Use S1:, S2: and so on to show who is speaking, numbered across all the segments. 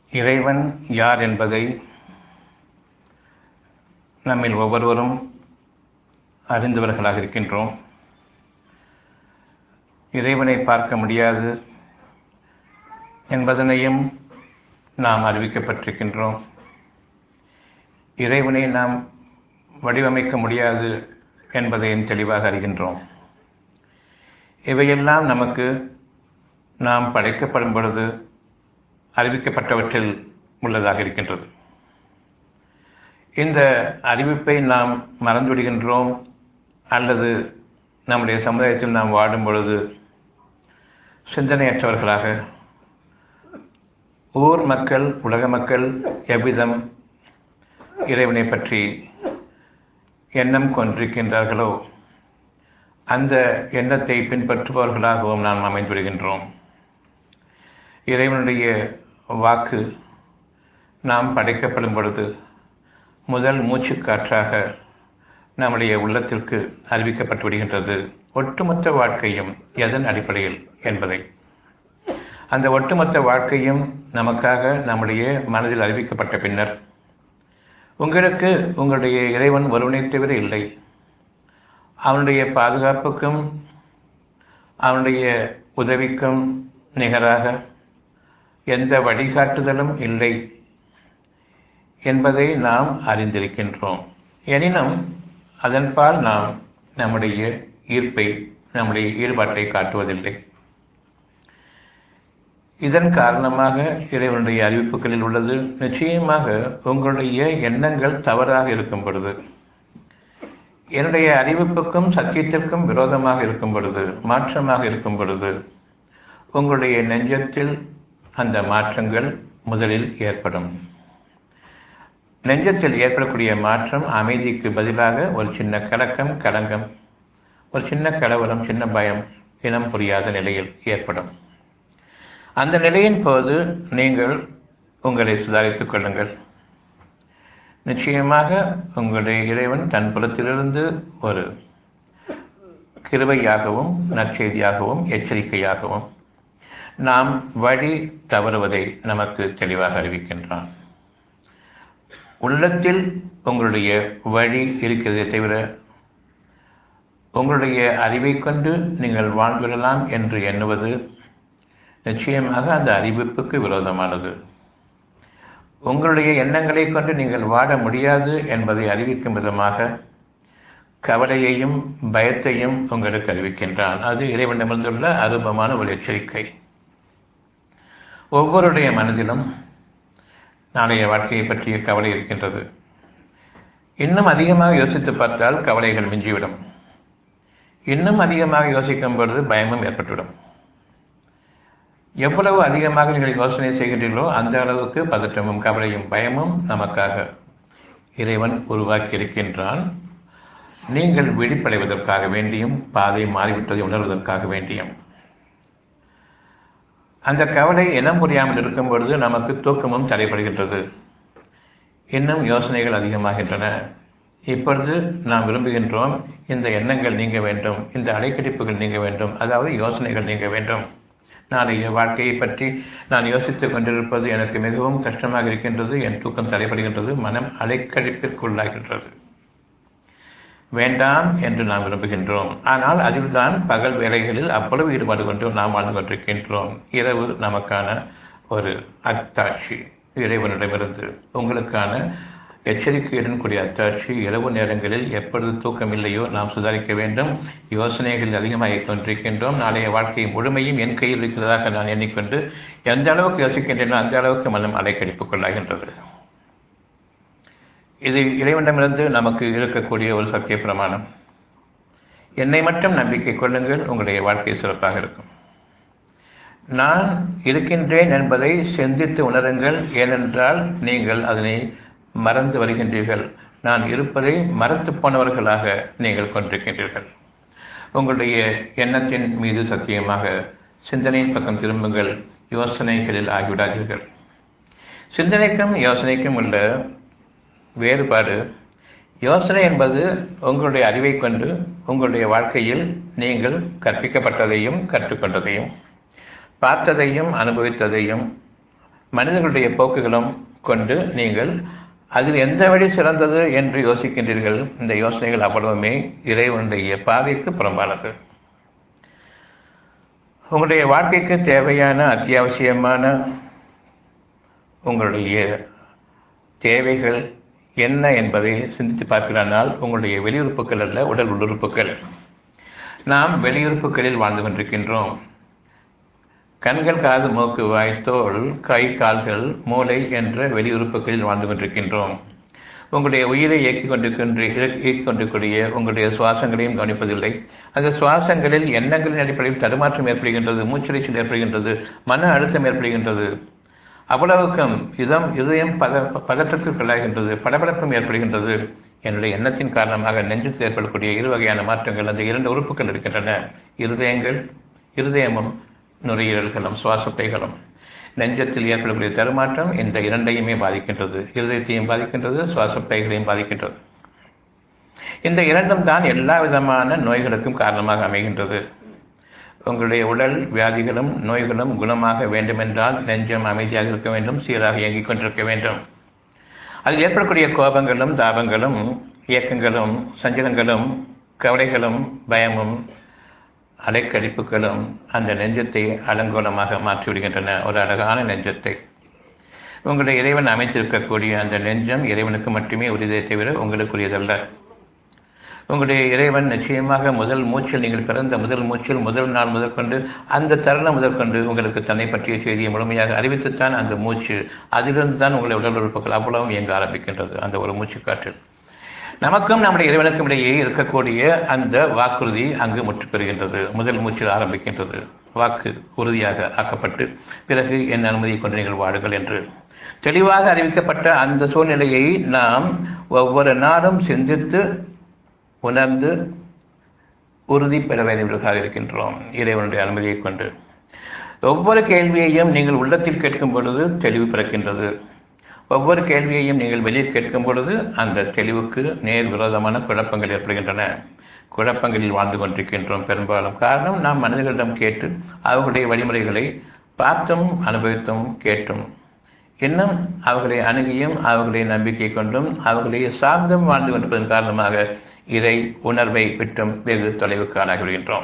S1: இறைவன் யார் என்பதை நம்மில் ஒவ்வொருவரும் அறிந்தவர்களாக இருக்கின்றோம் இறைவனை பார்க்க முடியாது என்பதனையும் நாம் அறிவிக்கப்பட்டிருக்கின்றோம் இறைவனை நாம் வடிவமைக்க முடியாது என்பதையும் தெளிவாக அறிகின்றோம் இவையெல்லாம் நமக்கு நாம் படைக்கப்படும் பொழுது அறிவிக்கப்பட்டவற்றில் உள்ளதாக இருக்கின்றது இந்த அறிவிப்பை நாம் மறந்துவிடுகின்றோம் அல்லது நம்முடைய சமுதாயத்தில் நாம் வாடும் பொழுது சிந்தனையற்றவர்களாக ஊர் மக்கள் உலக மக்கள் எவ்விதம் இறைவனை பற்றி எண்ணம் கொண்டிருக்கின்றார்களோ அந்த எண்ணத்தை பின்பற்றுபவர்களாகவும் நாம் அமைந்து விடுகின்றோம் இறைவனுடைய வாக்கு நாம் படைக்கப்படும் பொழுது முதல் மூச்சுக்காற்றாக நம்முடைய உள்ளத்திற்கு அறிவிக்கப்பட்டு விடுகின்றது ஒட்டுமொத்த வாழ்க்கையும் எதன் அடிப்படையில் என்பதை அந்த ஒட்டுமொத்த வாழ்க்கையும் நமக்காக நம்முடைய மனதில் அறிவிக்கப்பட்ட பின்னர் உங்களுக்கு உங்களுடைய இறைவன் ஒருவனை தவிர இல்லை அவனுடைய பாதுகாப்புக்கும் அவனுடைய உதவிக்கும் நிகராக எந்த வழிகாட்டுதலும் இல்லை என்பதை நாம் அறிந்திருக்கின்றோம் எனினும் அதன்பால் நாம் நம்முடைய ஈர்ப்பை நம்முடைய ஈடுபாட்டை காட்டுவதில்லை இதன் காரணமாக இறைவனுடைய அறிவிப்புகளில் உள்ளது நிச்சயமாக உங்களுடைய எண்ணங்கள் தவறாக இருக்கும் பொழுது என்னுடைய அறிவிப்புக்கும் சத்தியத்திற்கும் விரோதமாக இருக்கும் பொழுது மாற்றமாக இருக்கும் பொழுது உங்களுடைய நெஞ்சத்தில் அந்த மாற்றங்கள் முதலில் ஏற்படும் நெஞ்சத்தில் ஏற்படக்கூடிய மாற்றம் அமைதிக்கு பதிலாக ஒரு சின்ன கலக்கம் கலங்கம் ஒரு சின்ன கலவரம் சின்ன பயம் இனம் புரியாத நிலையில் ஏற்படும் அந்த நிலையின் போது நீங்கள் உங்களை சுதாரித்துக் கொள்ளுங்கள் நிச்சயமாக உங்களுடைய இறைவன் தன் புலத்திலிருந்து ஒரு கிருவையாகவும் நற்செய்தியாகவும் எச்சரிக்கையாகவும் நாம் வழி தவறுவதை நமக்கு தெளிவாக அறிவிக்கின்றான் உள்ளத்தில் உங்களுடைய வழி இருக்கிறதே தவிர உங்களுடைய அறிவை கொண்டு நீங்கள் வாழ்ந்துவிடலாம் என்று எண்ணுவது நிச்சயமாக அந்த அறிவிப்புக்கு விரோதமானது உங்களுடைய எண்ணங்களை கொண்டு நீங்கள் வாட முடியாது என்பதை அறிவிக்கும் விதமாக கவலையையும் பயத்தையும் உங்களுக்கு அறிவிக்கின்றான் அது இறைவனிடமிருந்துள்ள அருபமான ஒரு எச்சரிக்கை ஒவ்வொருடைய மனதிலும் நாளைய வாழ்க்கையை பற்றிய கவலை இருக்கின்றது இன்னும் அதிகமாக யோசித்து பார்த்தால் கவலைகள் மிஞ்சிவிடும் இன்னும் அதிகமாக யோசிக்கும் பொழுது பயமும் ஏற்பட்டுவிடும் எவ்வளவு அதிகமாக நீங்கள் யோசனை செய்கின்றீர்களோ அந்த அளவுக்கு பதற்றமும் கவலையும் பயமும் நமக்காக இறைவன் உருவாக்கி இருக்கின்றான் நீங்கள் விழிப்படைவதற்காக வேண்டியும் பாதை மாறிவிட்டதை உணர்வதற்காக வேண்டியும் அந்த கவலை இனம் புரியாமல் இருக்கும் பொழுது நமக்கு தூக்கமும் தடைபடுகின்றது இன்னும் யோசனைகள் அதிகமாகின்றன இப்பொழுது நாம் விரும்புகின்றோம் இந்த எண்ணங்கள் நீங்க வேண்டும் இந்த அலைக்கடிப்புகள் நீங்க வேண்டும் அதாவது யோசனைகள் நீங்க வேண்டும் நாளைய வாழ்க்கையை பற்றி நான் யோசித்துக் கொண்டிருப்பது எனக்கு மிகவும் கஷ்டமாக இருக்கின்றது என் தூக்கம் தடைபடுகின்றது மனம் அலைக்கழிப்பிற்குள்ளாகின்றது வேண்டாம் என்று நாம் விரும்புகின்றோம் ஆனால் அதில்தான் பகல் வேலைகளில் அவ்வளவு ஈடுபாடு கொண்டு நாம் வாழ்ந்து கொண்டிருக்கின்றோம் இரவு நமக்கான ஒரு அத்தாட்சி இறைவனிடமிருந்து உங்களுக்கான எச்சரிக்கையுடன் கூடிய அத்தாட்சி இரவு நேரங்களில் எப்பொழுது தூக்கம் இல்லையோ நாம் சுதாரிக்க வேண்டும் யோசனைகள் அதிகமாகிக் கொண்டிருக்கின்றோம் நாளைய வாழ்க்கை முழுமையும் என் கையில் இருக்கிறதாக நான் எண்ணிக்கொண்டு எந்த அளவுக்கு யோசிக்கின்றேனோ அந்த அளவுக்கு மனம் அலைக்கடிப்புக் கொள்ளாகின்றது இது இறைவனிடமிருந்து நமக்கு இருக்கக்கூடிய ஒரு சத்திய பிரமாணம் என்னை மட்டும் நம்பிக்கை கொள்ளுங்கள் உங்களுடைய வாழ்க்கை சிறப்பாக இருக்கும் நான் இருக்கின்றேன் என்பதை சிந்தித்து உணருங்கள் ஏனென்றால் நீங்கள் அதனை மறந்து வருகின்றீர்கள் நான் இருப்பதை மறத்து போனவர்களாக நீங்கள் கொண்டிருக்கின்றீர்கள் உங்களுடைய எண்ணத்தின் மீது சத்தியமாக சிந்தனையின் பக்கம் திரும்புங்கள் யோசனைகளில் ஆகிவிடாதீர்கள் சிந்தனைக்கும் யோசனைக்கும் உள்ள வேறுபாடு யோசனை என்பது உங்களுடைய அறிவை கொண்டு உங்களுடைய வாழ்க்கையில் நீங்கள் கற்பிக்கப்பட்டதையும் கற்றுக்கொண்டதையும் பார்த்ததையும் அனுபவித்ததையும் மனிதர்களுடைய போக்குகளும் கொண்டு நீங்கள் அதில் எந்த வழி சிறந்தது என்று யோசிக்கின்றீர்கள் இந்த யோசனைகள் அவ்வளவுமே இறைவனுடைய பாதைக்கு புறம்பானது உங்களுடைய வாழ்க்கைக்கு தேவையான அத்தியாவசியமான உங்களுடைய தேவைகள் என்ன என்பதை சிந்தித்து பார்க்கிறானால் உங்களுடைய வெளியுறுப்புகள் அல்ல உடல் உள்ளுறுப்புகள் நாம் வெளியுறுப்புகளில் வாழ்ந்து கொண்டிருக்கின்றோம் கண்கள் காது மூக்கு வாய் தோல் கை கால்கள் மூளை என்ற வெளியுறுப்புகளில் வாழ்ந்து கொண்டிருக்கின்றோம் உங்களுடைய உயிரை இயக்கிக் கொண்டிருக்கின்ற இயக்கிக் கொண்டிருக்கூடிய உங்களுடைய சுவாசங்களையும் கவனிப்பதில்லை அந்த சுவாசங்களில் எண்ணங்களின் அடிப்படையில் தடுமாற்றம் ஏற்படுகின்றது மூச்சிறைச்சல் ஏற்படுகின்றது மன அழுத்தம் ஏற்படுகின்றது அவ்வளவுக்கும் இதம் இதயம் பத பதற்றத்திற்குள்ளாகின்றது படபடப்பும் ஏற்படுகின்றது என்னுடைய எண்ணத்தின் காரணமாக நெஞ்சத்தில் ஏற்படக்கூடிய இரு வகையான மாற்றங்கள் அந்த இரண்டு உறுப்புகள் இருக்கின்றன இருதயங்கள் இருதயமும் நுரையீரல்களும் சுவாசப்பைகளும் நெஞ்சத்தில் ஏற்படக்கூடிய தருமாற்றம் இந்த இரண்டையுமே பாதிக்கின்றது இருதயத்தையும் பாதிக்கின்றது சுவாசப்பைகளையும் பாதிக்கின்றது இந்த இரண்டும் தான் எல்லா விதமான நோய்களுக்கும் காரணமாக அமைகின்றது உங்களுடைய உடல் வியாதிகளும் நோய்களும் குணமாக வேண்டுமென்றால் நெஞ்சம் அமைதியாக இருக்க வேண்டும் சீராக இயங்கிக் கொண்டிருக்க வேண்டும் அதில் ஏற்படக்கூடிய கோபங்களும் தாபங்களும் இயக்கங்களும் சஞ்சலங்களும் கவலைகளும் பயமும் அலைக்கடிப்புகளும் அந்த நெஞ்சத்தை அலங்கோலமாக மாற்றிவிடுகின்றன ஒரு அழகான நெஞ்சத்தை உங்களுடைய இறைவன் அமைத்திருக்கக்கூடிய அந்த நெஞ்சம் இறைவனுக்கு மட்டுமே உரியதை தவிர உங்களுக்குரியதல்ல உங்களுடைய இறைவன் நிச்சயமாக முதல் மூச்சில் நீங்கள் பிறந்த முதல் மூச்சில் முதல் நாள் முதற்கொண்டு அந்த தருணம் முதற்கொண்டு உங்களுக்கு தன்னை பற்றிய செய்தியை முழுமையாக அறிவித்துத்தான் அந்த மூச்சு அதிலிருந்து தான் உங்களுடைய உடல் உறுப்புகள் அவ்வளவும் இயங்க ஆரம்பிக்கின்றது அந்த ஒரு மூச்சு காற்றில் நமக்கும் நம்முடைய இறைவனுக்கும் இடையே இருக்கக்கூடிய அந்த வாக்குறுதி அங்கு முற்று பெறுகின்றது முதல் மூச்சில் ஆரம்பிக்கின்றது வாக்கு உறுதியாக ஆக்கப்பட்டு பிறகு என் அனுமதியை கொண்டு நீங்கள் வாடுங்கள் என்று தெளிவாக அறிவிக்கப்பட்ட அந்த சூழ்நிலையை நாம் ஒவ்வொரு நாளும் சிந்தித்து உணர்ந்து உறுதி பெற வேண்டியவர்களாக இருக்கின்றோம் இறைவனுடைய அனுமதியை கொண்டு ஒவ்வொரு கேள்வியையும் நீங்கள் உள்ளத்தில் கேட்கும் பொழுது தெளிவு பிறக்கின்றது ஒவ்வொரு கேள்வியையும் நீங்கள் வெளியே கேட்கும் பொழுது அந்த தெளிவுக்கு நேர் விரோதமான குழப்பங்கள் ஏற்படுகின்றன குழப்பங்களில் வாழ்ந்து கொண்டிருக்கின்றோம் பெரும்பாலும் காரணம் நாம் மனிதர்களிடம் கேட்டு அவர்களுடைய வழிமுறைகளை பார்த்தும் அனுபவித்தும் கேட்டும் இன்னும் அவர்களை அணுகியும் அவர்களுடைய நம்பிக்கை கொண்டும் அவர்களை சார்ந்தும் வாழ்ந்து கொண்டிருப்பதன் காரணமாக இறை உணர்வை விட்டும் வெகு தொலைவுக்கு ஆளாகிவிடுகின்றோம்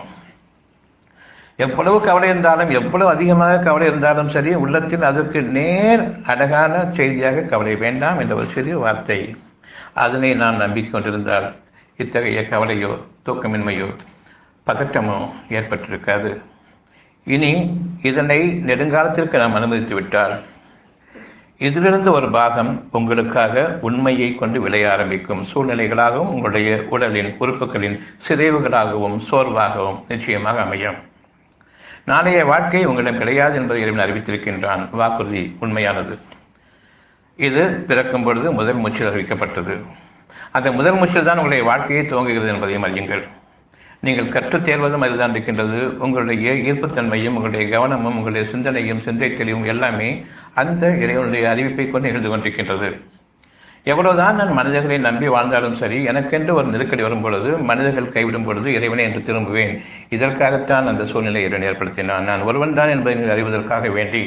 S1: எவ்வளவு கவலை இருந்தாலும் எவ்வளவு அதிகமாக கவலை இருந்தாலும் சரி உள்ளத்தில் அதற்கு நேர் அழகான செய்தியாக கவலை வேண்டாம் என்ற ஒரு சிறிய வார்த்தை அதனை நான் நம்பிக்கை கொண்டிருந்தால் இத்தகைய கவலையோ தூக்கமின்மையோ பதட்டமோ ஏற்பட்டிருக்காது இனி இதனை நெடுங்காலத்திற்கு நாம் அனுமதித்து விட்டால் இதிலிருந்து ஒரு பாகம் உங்களுக்காக உண்மையை கொண்டு விளைய ஆரம்பிக்கும் சூழ்நிலைகளாகவும் உங்களுடைய உடலின் உறுப்புகளின் சிதைவுகளாகவும் சோர்வாகவும் நிச்சயமாக அமையும் நாளைய வாழ்க்கை உங்களிடம் கிடையாது என்பதை இறைவன் அறிவித்திருக்கின்றான் வாக்குறுதி உண்மையானது இது பிறக்கும் பொழுது முதல் மூச்சில் அறிவிக்கப்பட்டது அந்த முதல் மூச்சில் தான் உங்களுடைய வாழ்க்கையை துவங்குகிறது என்பதையும் அறியுங்கள் நீங்கள் கற்றுத் தேர்வதும் அதுதான் இருக்கின்றது உங்களுடைய ஈர்ப்புத்தன்மையும் உங்களுடைய கவனமும் உங்களுடைய சிந்தனையும் சிந்தை தெளிவும் எல்லாமே அந்த இறைவனுடைய அறிவிப்பை கொண்டு நிகழ்ந்து கொண்டிருக்கின்றது எவ்வளவுதான் நான் மனிதர்களை நம்பி வாழ்ந்தாலும் சரி எனக்கென்று ஒரு நெருக்கடி வரும் பொழுது மனிதர்கள் கைவிடும் பொழுது இறைவனை என்று திரும்புவேன் இதற்காகத்தான் அந்த சூழ்நிலை இறைவன் ஏற்படுத்தினான் நான் ஒருவன் தான் என்பதை அறிவதற்காக வேண்டி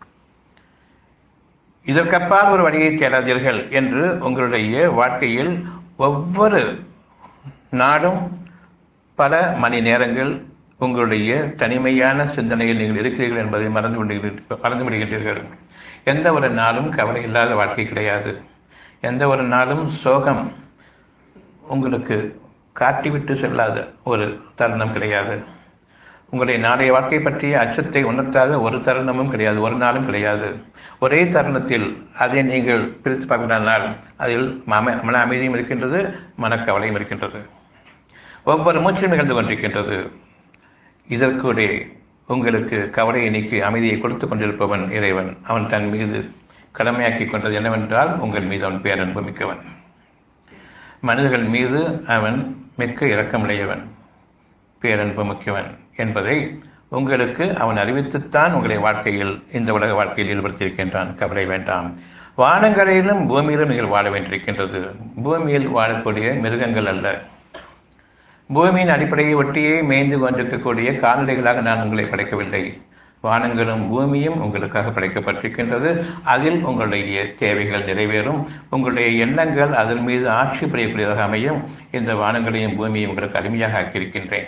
S1: இதற்கப்பால் ஒரு வழியை தேடாதீர்கள் என்று உங்களுடைய வாழ்க்கையில் ஒவ்வொரு நாடும் பல மணி நேரங்கள் உங்களுடைய தனிமையான சிந்தனையில் நீங்கள் இருக்கிறீர்கள் என்பதை மறந்து விடுகிறீர்கள் மறந்து விடுகின்றீர்கள் எந்த ஒரு நாளும் கவலை இல்லாத வாழ்க்கை கிடையாது எந்த ஒரு நாளும் சோகம் உங்களுக்கு காட்டிவிட்டு செல்லாத ஒரு தருணம் கிடையாது உங்களுடைய நாளைய வாழ்க்கை பற்றிய அச்சத்தை உணர்த்தாத ஒரு தருணமும் கிடையாது ஒரு நாளும் கிடையாது ஒரே தருணத்தில் அதை நீங்கள் பிரித்து பார்க்கிறானால் அதில் மன மன அமைதியும் இருக்கின்றது மனக்கவலையும் இருக்கின்றது ஒவ்வொரு மூச்சிலும் நிகழ்ந்து கொண்டிருக்கின்றது இதற்குடைய உங்களுக்கு கவலையை நீக்கி அமைதியை கொடுத்து கொண்டிருப்பவன் இறைவன் அவன் தன் மீது கடமையாக்கி கொண்டது என்னவென்றால் உங்கள் மீது அவன் பேரன்பு மிக்கவன் மனிதர்கள் மீது அவன் மிக்க இரக்கமுடையவன் பேரன்பு மிக்கவன் என்பதை உங்களுக்கு அவன் அறிவித்துத்தான் உங்களை வாழ்க்கையில் இந்த உலக வாழ்க்கையில் ஈடுபடுத்தியிருக்கின்றான் கவலை வேண்டாம் வானங்களிலும் பூமியிலும் நீங்கள் வாழ வேண்டியிருக்கின்றது பூமியில் வாழக்கூடிய மிருகங்கள் அல்ல பூமியின் அடிப்படையை ஒட்டியே மேய்ந்து கொண்டிருக்கக்கூடிய கால்நடைகளாக நான் உங்களை படைக்கவில்லை வானங்களும் பூமியும் உங்களுக்காக படைக்கப்பட்டிருக்கின்றது அதில் உங்களுடைய தேவைகள் நிறைவேறும் உங்களுடைய எண்ணங்கள் அதன் மீது ஆட்சி புரியக்கூடியதாக அமையும் இந்த வானங்களையும் பூமியையும் உங்களுக்கு அருமையாக ஆக்கியிருக்கின்றேன்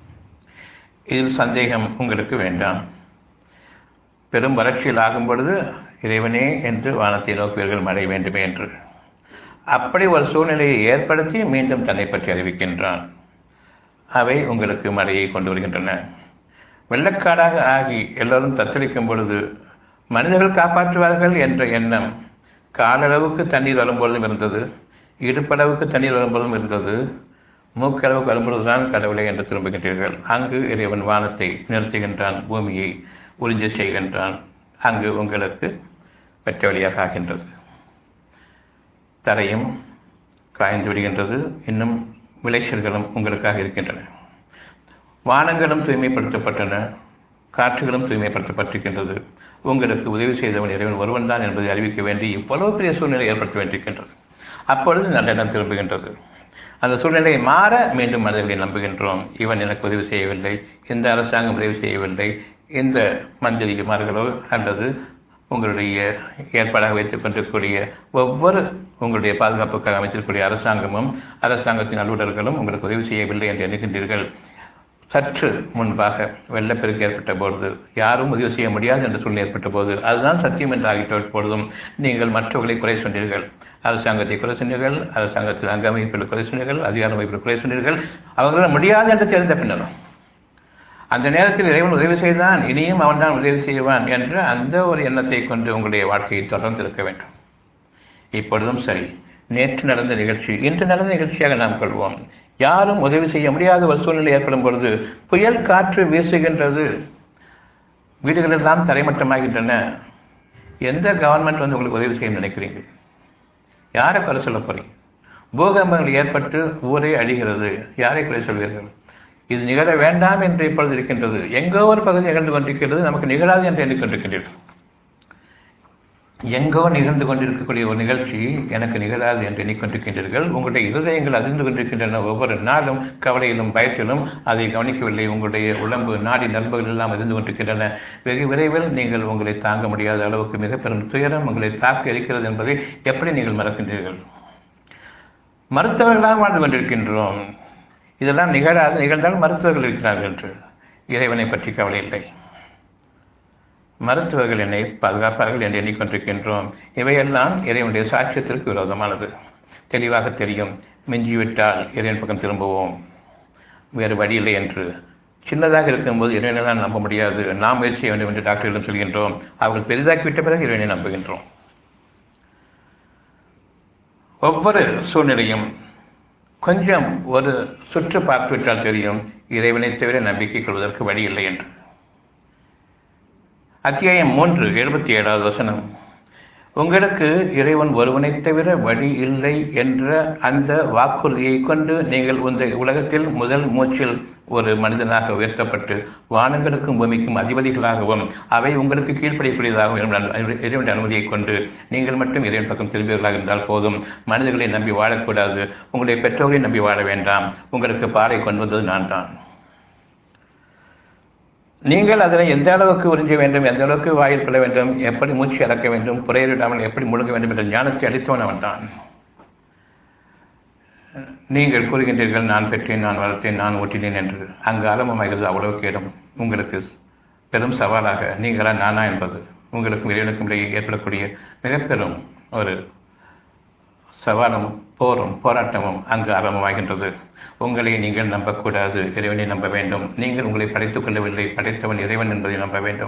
S1: இதில் சந்தேகம் உங்களுக்கு வேண்டாம் பெரும் வறட்சியில் ஆகும் பொழுது இறைவனே என்று வானத்தை நோக்குவீர்கள் மழை வேண்டுமே என்று அப்படி ஒரு சூழ்நிலையை ஏற்படுத்தி மீண்டும் தன்னை பற்றி அறிவிக்கின்றான் அவை உங்களுக்கு மழையை கொண்டு வருகின்றன வெள்ளக்காடாக ஆகி எல்லோரும் தத்தளிக்கும் பொழுது மனிதர்கள் காப்பாற்றுவார்கள் என்ற எண்ணம் காலளவுக்கு தண்ணீர் வரும்பொழுதும் இருந்தது இடுப்பளவுக்கு தண்ணீர் வரும்பொழுதும் இருந்தது மூக்களவுக்கு வரும்பொழுதுதான் கடவுளை என்று திரும்புகின்றீர்கள் அங்கு இறைவன் வானத்தை நிறுத்துகின்றான் பூமியை உறிஞ்ச செய்கின்றான் அங்கு உங்களுக்கு வெற்ற வழியாக ஆகின்றது தரையும் காய்ந்து விடுகின்றது இன்னும் விளைச்சல்களும் உங்களுக்காக இருக்கின்றன வானங்களும் தூய்மைப்படுத்தப்பட்டன காற்றுகளும் தூய்மைப்படுத்தப்பட்டிருக்கின்றது உங்களுக்கு உதவி செய்தவன் இறைவன் ஒருவன் தான் என்பதை அறிவிக்க வேண்டி இவ்வளவு பெரிய சூழ்நிலை ஏற்படுத்த வேண்டியிருக்கின்றது அப்பொழுது நல்லெண்ணம் திரும்புகின்றது அந்த சூழ்நிலையை மாற மீண்டும் மனிதர்களை நம்புகின்றோம் இவன் எனக்கு உதவி செய்யவில்லை இந்த அரசாங்கம் உதவி செய்யவில்லை இந்த மந்திரிமார்களோ அல்லது உங்களுடைய ஏற்பாடாக வைத்துக் கொண்டிருக்கக்கூடிய ஒவ்வொரு உங்களுடைய பாதுகாப்புக்காக அமைச்சிருக்கக்கூடிய அரசாங்கமும் அரசாங்கத்தின் அலுவலர்களும் உங்களுக்கு உதவி செய்யவில்லை என்று எண்ணுகின்றீர்கள் சற்று முன்பாக வெள்ளப்பெருக்கு ஏற்பட்ட பொழுது யாரும் உதவி செய்ய முடியாது என்ற சூழ்நிலை ஏற்பட்ட போது அதுதான் சத்தியம் என்று ஆகிட்ட பொழுதும் நீங்கள் மற்றவர்களை குறை சொன்னீர்கள் அரசாங்கத்தை குறை சொன்னீர்கள் அரசாங்கத்தில் அங்க அமைப்பில் குறை சொன்னீர்கள் அதிகார அமைப்பில் குறை சொன்னீர்கள் அவர்களால் முடியாது என்று தெரிந்த பின்னரும் அந்த நேரத்தில் இறைவன் உதவி செய்தான் இனியும் அவன் தான் உதவி செய்வான் என்ற அந்த ஒரு எண்ணத்தை கொண்டு உங்களுடைய வாழ்க்கையை தொடர்ந்து இருக்க வேண்டும் இப்பொழுதும் சரி நேற்று நடந்த நிகழ்ச்சி இன்று நடந்த நிகழ்ச்சியாக நாம் கொள்வோம் யாரும் உதவி செய்ய முடியாத ஒரு சூழ்நிலை ஏற்படும் பொழுது புயல் காற்று வீசுகின்றது வீடுகள் எல்லாம் தரைமட்டமாகின்றன எந்த கவர்மெண்ட் வந்து உங்களுக்கு உதவி செய்ய நினைக்கிறீங்க யாரை குறை சொல்ல போறீங்க பூகம்பங்கள் ஏற்பட்டு ஊரே அழிகிறது யாரை குறை சொல்வீர்கள் இது நிகழ வேண்டாம் என்று இப்பொழுது இருக்கின்றது எங்கோ ஒரு பகுதி நிகழ்ந்து கொண்டிருக்கிறது நமக்கு நிகழாது என்று எண்ணிக்கொண்டிருக்கின்றீர்கள் எங்கோ நிகழ்ந்து கொண்டிருக்கக்கூடிய ஒரு நிகழ்ச்சி எனக்கு நிகழாது என்று எண்ணிக்கொண்டிருக்கின்றீர்கள் உங்களுடைய இருதயங்கள் அதிர்ந்து கொண்டிருக்கின்றன ஒவ்வொரு நாளும் கவலையிலும் பயத்திலும் அதை கவனிக்கவில்லை உங்களுடைய உடம்பு நாடி நண்பர்கள் எல்லாம் அதிர்ந்து கொண்டிருக்கின்றன வெகு விரைவில் நீங்கள் உங்களை தாங்க முடியாத அளவுக்கு மிக பெரும் துயரம் உங்களை தாக்க இருக்கிறது என்பதை எப்படி நீங்கள் மறக்கின்றீர்கள் மருத்துவர்களாக வாழ்ந்து கொண்டிருக்கின்றோம் இதெல்லாம் நிகழாது நிகழ்ந்தால் மருத்துவர்கள் இருக்கிறார்கள் என்று இறைவனை பற்றி கவலை இல்லை மருத்துவர்கள் என்னை பாதுகாப்பார்கள் என்று எண்ணிக்கொண்டிருக்கின்றோம் இவையெல்லாம் இறைவனுடைய சாட்சியத்திற்கு விரோதமானது தெளிவாக தெரியும் மிஞ்சிவிட்டால் இறைவன் பக்கம் திரும்புவோம் வேறு வழி இல்லை என்று சின்னதாக இருக்கும்போது இறைவனை நம்ப முடியாது நாம் முயற்சி செய்ய வேண்டும் என்று டாக்டர்களிடம் சொல்கின்றோம் அவர்கள் பெரிதாக்கிவிட்ட பிறகு இறைவனை நம்புகின்றோம் ஒவ்வொரு சூழ்நிலையும் கொஞ்சம் ஒரு சுற்று பார்த்துவிட்டால் தெரியும் இறைவனை தவிர நம்பிக்கை கொள்வதற்கு வழி இல்லை என்று அத்தியாயம் மூன்று எழுபத்தி ஏழாவது வசனம் உங்களுக்கு இறைவன் ஒருவனை தவிர வழி இல்லை என்ற அந்த வாக்குறுதியை கொண்டு நீங்கள் இந்த உலகத்தில் முதல் மூச்சில் ஒரு மனிதனாக உயர்த்தப்பட்டு வானங்களுக்கும் பூமிக்கும் அதிபதிகளாகவும் அவை உங்களுக்கு கீழ்ப்படியக்கூடியதாகவும் இறைவனுடைய அனுமதியை கொண்டு நீங்கள் மட்டும் இறைவன் பக்கம் திரும்பியவர்களாக இருந்தால் போதும் மனிதர்களை நம்பி வாழக்கூடாது உங்களுடைய பெற்றோரை நம்பி வாழ வேண்டாம் உங்களுக்கு பாறை கொண்டு வந்தது நான் தான் நீங்கள் அதனை எந்த அளவுக்கு உறிஞ்ச வேண்டும் எந்த அளவுக்கு வாயில் கொள்ள வேண்டும் எப்படி மூச்சு அடக்க வேண்டும் புறையிடாமல் எப்படி முழுங்க வேண்டும் என்ற ஞானத்தை அளித்தவன் அவன் தான் நீங்கள் கூறுகின்றீர்கள் நான் பெற்றேன் நான் வளர்த்தேன் நான் ஊட்டினேன் என்று அங்கு ஆரம்பமாகிறது அவ்வளவு இடம் உங்களுக்கு பெரும் சவாலாக நீங்களா நானா என்பது உங்களுக்கும் இறைவனுக்கும் இடையே ஏற்படக்கூடிய மிக பெரும் ஒரு சவாலும் போரும் போராட்டமும் அங்கு ஆரம்பமாகின்றது உங்களை நீங்கள் நம்பக்கூடாது இறைவனை நம்ப வேண்டும் நீங்கள் உங்களை படைத்துக் கொள்ளவில்லை படைத்தவன் இறைவன் என்பதை நம்ப வேண்டும்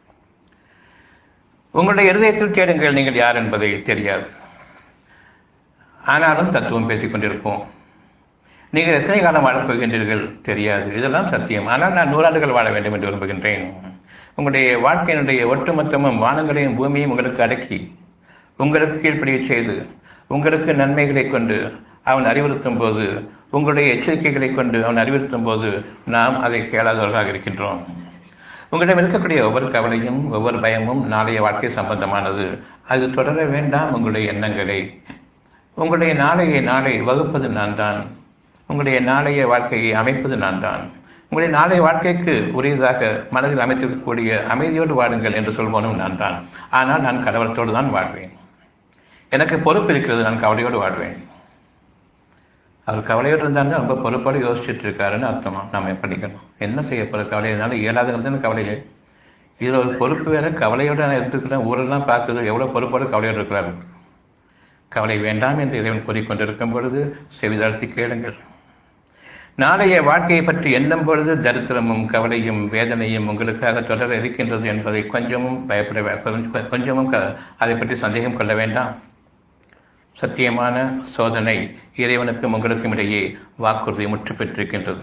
S1: உங்களுடைய இருதயத்தில் தேடுங்கள் நீங்கள் யார் என்பதை தெரியாது ஆனாலும் தத்துவம் பேசிக் கொண்டிருப்போம் நீங்கள் எத்தனை காலம் வாழப் போகின்றீர்கள் தெரியாது இதெல்லாம் சத்தியம் ஆனால் நான் நூறாண்டுகள் வாழ வேண்டும் என்று விரும்புகின்றேன் உங்களுடைய வாழ்க்கையினுடைய ஒட்டுமொத்தமும் வானங்களையும் பூமியையும் உங்களுக்கு அடக்கி உங்களுக்கு கீழ்ப்படிய செய்து உங்களுக்கு நன்மைகளை கொண்டு அவன் அறிவுறுத்தும் போது உங்களுடைய எச்சரிக்கைகளை கொண்டு அவன் அறிவுறுத்தும் போது நாம் அதை கேளாதவர்களாக இருக்கின்றோம் உங்களிடம் இருக்கக்கூடிய ஒவ்வொரு கவலையும் ஒவ்வொரு பயமும் நாளைய வாழ்க்கை சம்பந்தமானது அது தொடர வேண்டாம் உங்களுடைய எண்ணங்களை உங்களுடைய நாளைய நாளை வகுப்பது நான் தான் உங்களுடைய நாளைய வாழ்க்கையை அமைப்பது நான் தான் உங்களுடைய நாளைய வாழ்க்கைக்கு உரியதாக மனதில் அமைத்திருக்கக்கூடிய அமைதியோடு வாழுங்கள் என்று சொல்பவனும் நான் தான் ஆனால் நான் கலவரத்தோடு தான் வாழ்வேன் எனக்கு பொறுப்பு இருக்கிறது நான் கவலையோடு வாழ்வேன் அவர் கவலையோடு இருந்தாங்க ரொம்ப பொறுப்போடு யோசிச்சுட்டு இருக்காருன்னு அர்த்தமா நாம் படிக்கணும் என்ன செய்ய போகிற கவலையினால இயலாதுங்கிறது கவலையே இதில் ஒரு பொறுப்பு வேற கவலையோடு நான் எடுத்துக்கிறேன் ஊரெல்லாம் பார்க்குது எவ்வளோ பொறுப்போடு கவலையோடு இருக்கிறாரு கவலை வேண்டாம் என்று இறைவன் கூறிக்கொண்டிருக்கும் பொழுது செவிதாழ்த்தி கேளுங்கள் நாளைய வாழ்க்கையை பற்றி எண்ணும் பொழுது தரித்திரமும் கவலையும் வேதனையும் உங்களுக்காக தொடர இருக்கின்றது என்பதை கொஞ்சமும் பயப்பட கொஞ்சமும் அதை பற்றி சந்தேகம் கொள்ள வேண்டாம் சத்தியமான சோதனை இறைவனுக்கும் உங்களுக்கும் இடையே வாக்குறுதி முற்று பெற்றிருக்கின்றது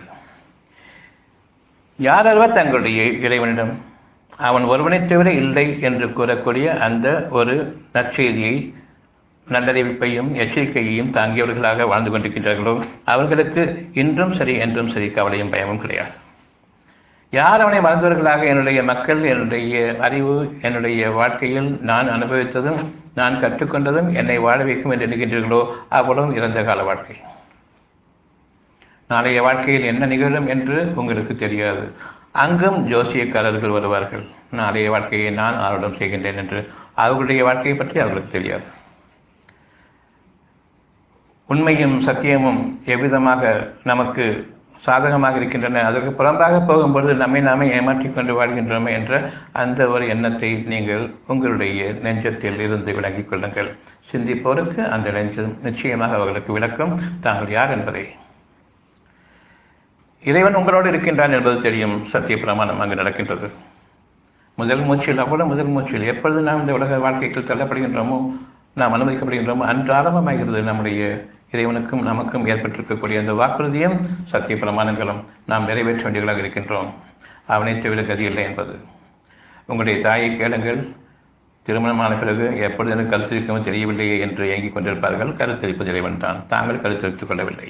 S1: யாரவர் தங்களுடைய இறைவனிடம் அவன் ஒருவனை தவிர இல்லை என்று கூறக்கூடிய அந்த ஒரு நற்செய்தியை நல்லறிவிப்பையும் எச்சரிக்கையையும் தாங்கியவர்களாக வாழ்ந்து கொண்டிருக்கின்றார்களோ அவர்களுக்கு இன்றும் சரி என்றும் சரி கவலையும் பயமும் கிடையாது யார் அவனை மறந்தவர்களாக என்னுடைய மக்கள் என்னுடைய அறிவு என்னுடைய வாழ்க்கையில் நான் அனுபவித்ததும் நான் கற்றுக்கொண்டதும் என்னை வாழ வைக்கும் என்று எண்ணுகின்றீர்களோ அவ்வளவும் இறந்த கால வாழ்க்கை நாளைய வாழ்க்கையில் என்ன நிகழும் என்று உங்களுக்கு தெரியாது அங்கும் ஜோசியக்காரர்கள் வருவார்கள் நாளைய வாழ்க்கையை நான் ஆர்வம் செய்கின்றேன் என்று அவர்களுடைய வாழ்க்கையை பற்றி அவர்களுக்கு தெரியாது உண்மையும் சத்தியமும் எவ்விதமாக நமக்கு சாதகமாக இருக்கின்றன அதற்கு புறம்பாக போகும்பொழுது நம்மை நாமே ஏமாற்றிக் கொண்டு வாழ்கின்றோமே என்ற அந்த ஒரு எண்ணத்தை நீங்கள் உங்களுடைய நெஞ்சத்தில் இருந்து விளங்கிக் கொள்ளுங்கள் சிந்திப்போருக்கு அந்த நெஞ்சம் நிச்சயமாக அவர்களுக்கு விளக்கும் தாங்கள் யார் என்பதை இறைவன் உங்களோடு இருக்கின்றான் என்பது தெரியும் சத்திய பிரமாணம் அங்கு நடக்கின்றது முதல் மூச்சில் அவ்வளவு முதல் மூச்சில் எப்பொழுது நாம் இந்த உலக வாழ்க்கைக்கு தள்ளப்படுகின்றோமோ நாம் அனுமதிக்கப்படுகின்றோமோ அன்று ஆரம்பமாகிறது நம்முடைய இறைவனுக்கும் நமக்கும் ஏற்பட்டிருக்கக்கூடிய அந்த வாக்குறுதியும் சத்திய பிரமாணங்களும் நாம் நிறைவேற்ற வேண்டியவர்களாக இருக்கின்றோம் அவனை தவிர கதி இல்லை என்பது உங்களுடைய தாயை கேளுங்கள் திருமணமான பிறகு எப்பொழுது எனக்கு கருத்தரிக்கமோ தெரியவில்லையே என்று இயங்கிக் கொண்டிருப்பார்கள் கருத்தரிப்பது இறைவன் தான் தாங்கள் கருத்தரித்துக் கொள்ளவில்லை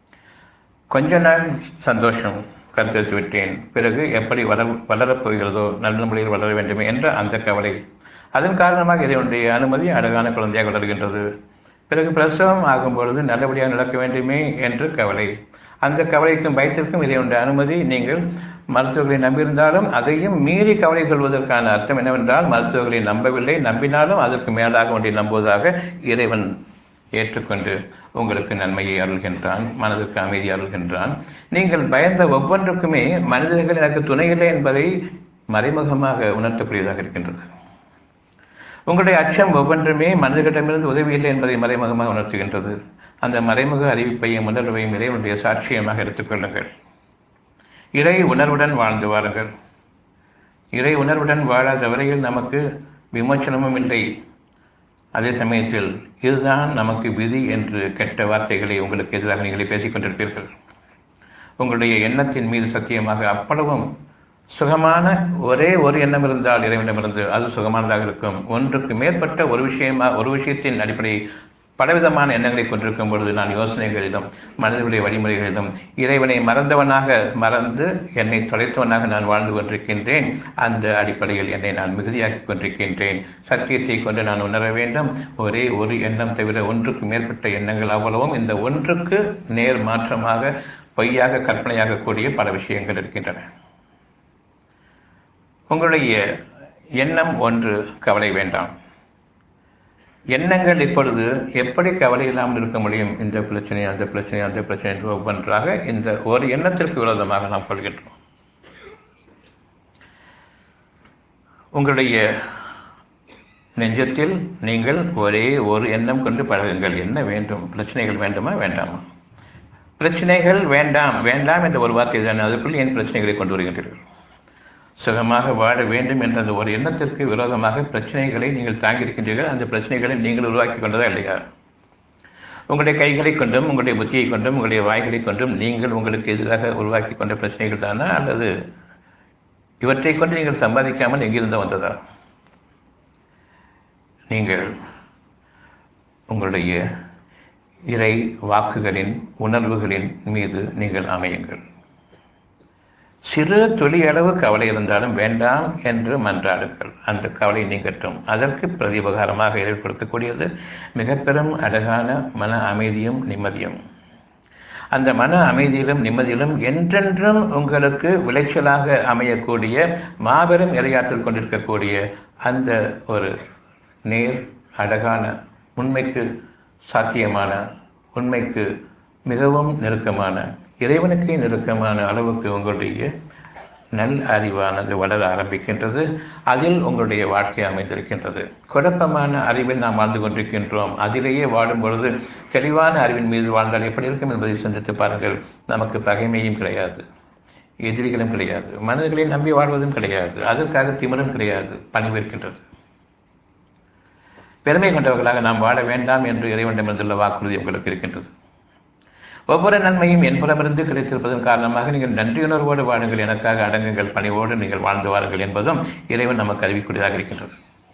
S1: கொஞ்ச நாள் சந்தோஷம் கருத்தரித்து விட்டேன் பிறகு எப்படி வளர வளரப் போகிறதோ நல்ல முறையில் வளர வேண்டுமே என்ற அந்த கவலை அதன் காரணமாக இதனுடைய அனுமதி அழகான குழந்தையாக வளர்கின்றது பிறகு பிரசவம் ஆகும் பொழுது நல்லபடியாக நடக்க வேண்டுமே என்று கவலை அந்த கவலைக்கும் பயத்திற்கும் இதனுடைய அனுமதி நீங்கள் மருத்துவர்களை நம்பியிருந்தாலும் அதையும் மீறி கவலை கொள்வதற்கான அர்த்தம் என்னவென்றால் மருத்துவர்களை நம்பவில்லை நம்பினாலும் அதற்கு மேலாக ஒன்றை நம்புவதாக இறைவன் ஏற்றுக்கொண்டு உங்களுக்கு நன்மையை அருள்கின்றான் மனதுக்கு அமைதி அருள்கின்றான் நீங்கள் பயந்த ஒவ்வொன்றுக்குமே மனிதர்கள் எனக்கு துணையில்லை என்பதை மறைமுகமாக உணர்த்தக்கூடியதாக இருக்கின்றது உங்களுடைய அச்சம் ஒவ்வொன்றுமே மனிதர்களிடமிருந்து உதவி இல்லை என்பதை மறைமுகமாக உணர்த்துகின்றது அந்த மறைமுக அறிவிப்பையும் உணர்வையும் இறைவனுடைய சாட்சியமாக எடுத்துக்கொள்ளுங்கள் இறை உணர்வுடன் வாழ்ந்து வாருங்கள் இறை உணர்வுடன் வாழாத வரையில் நமக்கு விமோச்சனமும் இல்லை அதே சமயத்தில் இதுதான் நமக்கு விதி என்று கெட்ட வார்த்தைகளை உங்களுக்கு எதிராக நீங்களே பேசிக் கொண்டிருப்பீர்கள் உங்களுடைய எண்ணத்தின் மீது சத்தியமாக அவ்வளவும் சுகமான ஒரே ஒரு எண்ணம் இருந்தால் இறைவனிடமிருந்து அது சுகமானதாக இருக்கும் ஒன்றுக்கு மேற்பட்ட ஒரு விஷயமா ஒரு விஷயத்தின் அடிப்படை பலவிதமான எண்ணங்களை கொண்டிருக்கும் பொழுது நான் யோசனைகளிலும் மனிதனுடைய வழிமுறைகளிலும் இறைவனை மறந்தவனாக மறந்து என்னை தொலைத்தவனாக நான் வாழ்ந்து கொண்டிருக்கின்றேன் அந்த அடிப்படையில் என்னை நான் மிகுதியாக்கி கொண்டிருக்கின்றேன் சத்தியத்தை கொண்டு நான் உணர வேண்டும் ஒரே ஒரு எண்ணம் தவிர ஒன்றுக்கு மேற்பட்ட எண்ணங்கள் அவ்வளவும் இந்த ஒன்றுக்கு நேர் மாற்றமாக பொய்யாக கற்பனையாக கூடிய பல விஷயங்கள் இருக்கின்றன உங்களுடைய எண்ணம் ஒன்று கவலை வேண்டாம் எண்ணங்கள் இப்பொழுது எப்படி கவலை இல்லாமல் இருக்க முடியும் இந்த பிரச்சனை அந்த பிரச்சனை அந்த பிரச்சனை என்று ஒவ்வொன்றாக இந்த ஒரு எண்ணத்திற்கு விரோதமாக நாம் கொள்கின்றோம் உங்களுடைய நெஞ்சத்தில் நீங்கள் ஒரே ஒரு எண்ணம் கொண்டு பழகுங்கள் என்ன வேண்டும் பிரச்சனைகள் வேண்டுமா வேண்டாமா பிரச்சனைகள் வேண்டாம் வேண்டாம் என்ற ஒரு வார்த்தை தான் அதுக்குள் ஏன் பிரச்சனைகளை கொண்டு வருகின்றீர்கள் சுகமாக வாழ வேண்டும் என்ற அந்த ஒரு எண்ணத்திற்கு விரோதமாக பிரச்சனைகளை நீங்கள் தாங்கியிருக்கின்றீர்கள் அந்த பிரச்சனைகளை நீங்கள் உருவாக்கி கொண்டதா இல்லையா உங்களுடைய கைகளை கொண்டும் உங்களுடைய புத்தியை கொண்டும் உங்களுடைய வாய்களை கொண்டும் நீங்கள் உங்களுக்கு எதிராக உருவாக்கி கொண்ட பிரச்சனைகள் தானா அல்லது இவற்றை கொண்டு நீங்கள் சம்பாதிக்காமல் எங்கிருந்து வந்ததா நீங்கள் உங்களுடைய இறை வாக்குகளின் உணர்வுகளின் மீது நீங்கள் அமையுங்கள் சிறு துளி அளவு கவலை இருந்தாலும் வேண்டாம் என்று மன்றாடுங்கள் அந்த கவலை நீங்கட்டும் அதற்கு பிரதிபகாரமாக ஏற்படுத்தக்கூடியது மிக பெரும் அழகான மன அமைதியும் நிம்மதியும் அந்த மன அமைதியிலும் நிம்மதியிலும் என்றென்றும் உங்களுக்கு விளைச்சலாக அமையக்கூடிய மாபெரும் இரையாற்றல் கொண்டிருக்கக்கூடிய அந்த ஒரு நேர் அழகான உண்மைக்கு சாத்தியமான உண்மைக்கு மிகவும் நெருக்கமான இறைவனுக்கே நெருக்கமான அளவுக்கு உங்களுடைய நல் அறிவானது வளர ஆரம்பிக்கின்றது அதில் உங்களுடைய வாழ்க்கை அமைந்திருக்கின்றது குழப்பமான அறிவில் நாம் வாழ்ந்து கொண்டிருக்கின்றோம் அதிலேயே வாடும் பொழுது தெளிவான அறிவின் மீது வாழ்ந்தால் எப்படி இருக்கும் என்பதை சிந்தித்து பாருங்கள் நமக்கு பகைமையும் கிடையாது எதிரிகளும் கிடையாது மனிதர்களை நம்பி வாழ்வதும் கிடையாது அதற்காக திமிரும் கிடையாது பணிவிருக்கின்றது பெருமை கொண்டவர்களாக நாம் வாழ வேண்டாம் என்று இறைவனிடமிருந்துள்ள வாக்குறுதி உங்களுக்கு இருக்கின்றது ஒவ்வொரு நன்மையும் என்புறமிருந்து கிடைத்திருப்பதன் காரணமாக நீங்கள் நன்றியுணர்வோடு வாழுங்கள் எனக்காக அடங்குங்கள் பணிவோடு நீங்கள் வாழ்ந்து வாருங்கள் என்பதும் இறைவன் நமக்கு அறிவிக்கூடியதாக இருக்கின்றது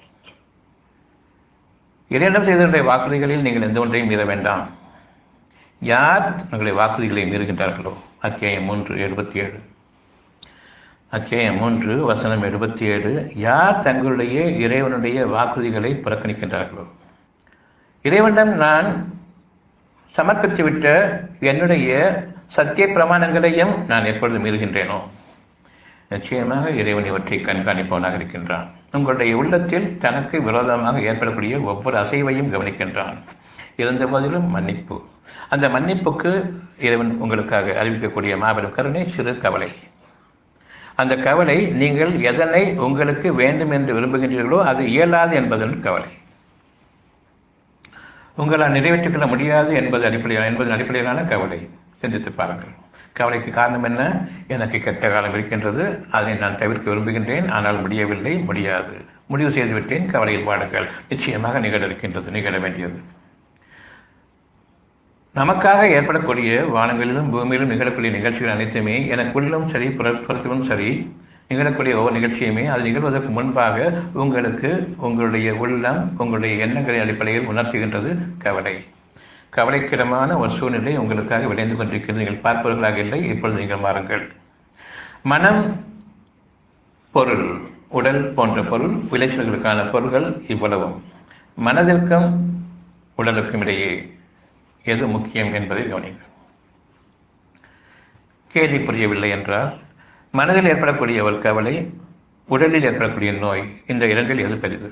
S1: இறைவனம் செய்தவருடைய வாக்குறுதிகளில் நீங்கள் எந்த ஒன்றையும் மீற வேண்டாம் யார் உங்களுடைய வாக்குறுதிகளை மீறுகின்றார்களோ அத்தியாயம் மூன்று எழுபத்தி ஏழு அத்தியாயம் மூன்று வசனம் எழுபத்தி ஏழு யார் தங்களுடைய இறைவனுடைய வாக்குறுதிகளை புறக்கணிக்கின்றார்களோ இறைவனிடம் நான் சமர்ப்பித்துவிட்ட என்னுடைய சத்திய பிரமாணங்களையும் நான் எப்பொழுது மீறுகின்றேனோ நிச்சயமாக இறைவன் இவற்றை கண்காணிப்பவனாக இருக்கின்றான் உங்களுடைய உள்ளத்தில் தனக்கு விரோதமாக ஏற்படக்கூடிய ஒவ்வொரு அசைவையும் கவனிக்கின்றான் இருந்த போதிலும் மன்னிப்பு அந்த மன்னிப்புக்கு இறைவன் உங்களுக்காக அறிவிக்கக்கூடிய மாபெரும் கருணை சிறு கவலை அந்த கவலை நீங்கள் எதனை உங்களுக்கு வேண்டும் என்று விரும்புகின்றீர்களோ அது இயலாது என்பதன் கவலை உங்களால் நிறைவேற்றிக் கொள்ள முடியாது என்பது அடிப்படையான என்பதன் அடிப்படையிலான கவலை சிந்தித்து பாருங்கள் கவலைக்கு காரணம் என்ன எனக்கு கெட்ட காலம் இருக்கின்றது அதை நான் தவிர்க்க விரும்புகின்றேன் ஆனால் முடியவில்லை முடியாது முடிவு செய்துவிட்டேன் கவலையில் பாடுங்கள் நிச்சயமாக நிகழ இருக்கின்றது நிகழ வேண்டியது நமக்காக ஏற்படக்கூடிய வானங்களிலும் பூமியிலும் நிகழக்கூடிய நிகழ்ச்சிகள் அனைத்துமே எனக்குள்ளும் சரி புறத்திலும் சரி நிகழக்கூடிய ஒவ்வொரு நிகழ்ச்சியுமே அது நிகழ்வதற்கு முன்பாக உங்களுக்கு உங்களுடைய உள்ளம் உங்களுடைய எண்ணங்களின் அடிப்படையில் உணர்த்துகின்றது கவலை கவலைக்கிடமான ஒரு சூழ்நிலை உங்களுக்காக விளைந்து கொண்டிருக்கிறது நீங்கள் பார்ப்பவர்களாக இல்லை இப்பொழுது நீங்கள் மாறுங்கள் மனம் பொருள் உடல் போன்ற பொருள் விளைச்சல்களுக்கான பொருள்கள் இவ்வளவும் மனதிற்கும் உடலுக்கும் இடையே எது முக்கியம் என்பதை கவனிங்கள் கேள்வி புரியவில்லை என்றால் மனதில் ஏற்படக்கூடிய ஒரு கவலை உடலில் ஏற்படக்கூடிய நோய் இந்த இரண்டில் எது பெரிது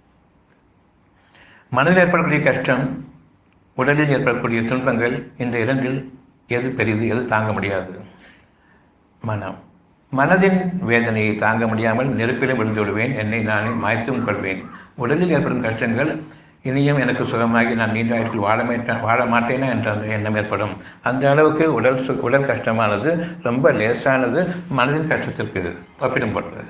S1: மனதில் ஏற்படக்கூடிய கஷ்டம் உடலில் ஏற்படக்கூடிய துன்பங்கள் இந்த இரண்டில் எது பெரிது எது தாங்க முடியாது மனம் மனதின் வேதனையை தாங்க முடியாமல் நெருப்பிலும் விழுந்து விடுவேன் என்னை நானே மாய்த்தும் கொள்வேன் உடலில் ஏற்படும் கஷ்டங்கள் இனியும் எனக்கு சுகமாகி நான் நீண்ட ஆயுட்டில் வாழ மாட்டேன் வாழ மாட்டேனா என்ற அந்த எண்ணம் ஏற்படும் அந்த அளவுக்கு உடல் சு உடல் கஷ்டமானது ரொம்ப லேசானது மனதின் கஷ்டத்திற்கு ஒப்பிடும்படுறது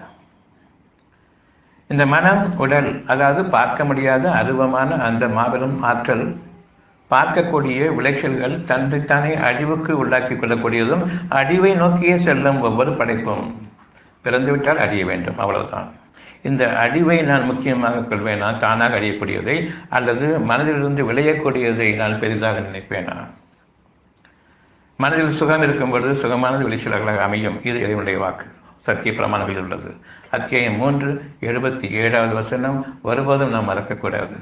S1: இந்த மனம் உடல் அதாவது பார்க்க முடியாத அருவமான அந்த மாபெரும் ஆற்றல் பார்க்கக்கூடிய விளைச்சல்கள் தன்னைத்தானே அழிவுக்கு உள்ளாக்கி கொள்ளக்கூடியதும் அழிவை நோக்கியே செல்லும் ஒவ்வொரு படைப்பும் பிறந்துவிட்டால் அழிய வேண்டும் அவ்வளவுதான் இந்த அழிவை நான் முக்கியமாக கொள்வேனா தானாக அழியக்கூடியதை அல்லது மனதிலிருந்து விளையக்கூடியதை நான் பெரிதாக நினைப்பேனா மனதில் சுகம் இருக்கும் பொழுது சுகமானது விளைச்சல்களாக அமையும் இது இறைவனுடைய வாக்கு சத்திய பிரமாணங்களில் உள்ளது அத்தியாயம் மூன்று எழுபத்தி ஏழாவது வசனம் ஒருபோதும் நாம் மறக்கக்கூடாது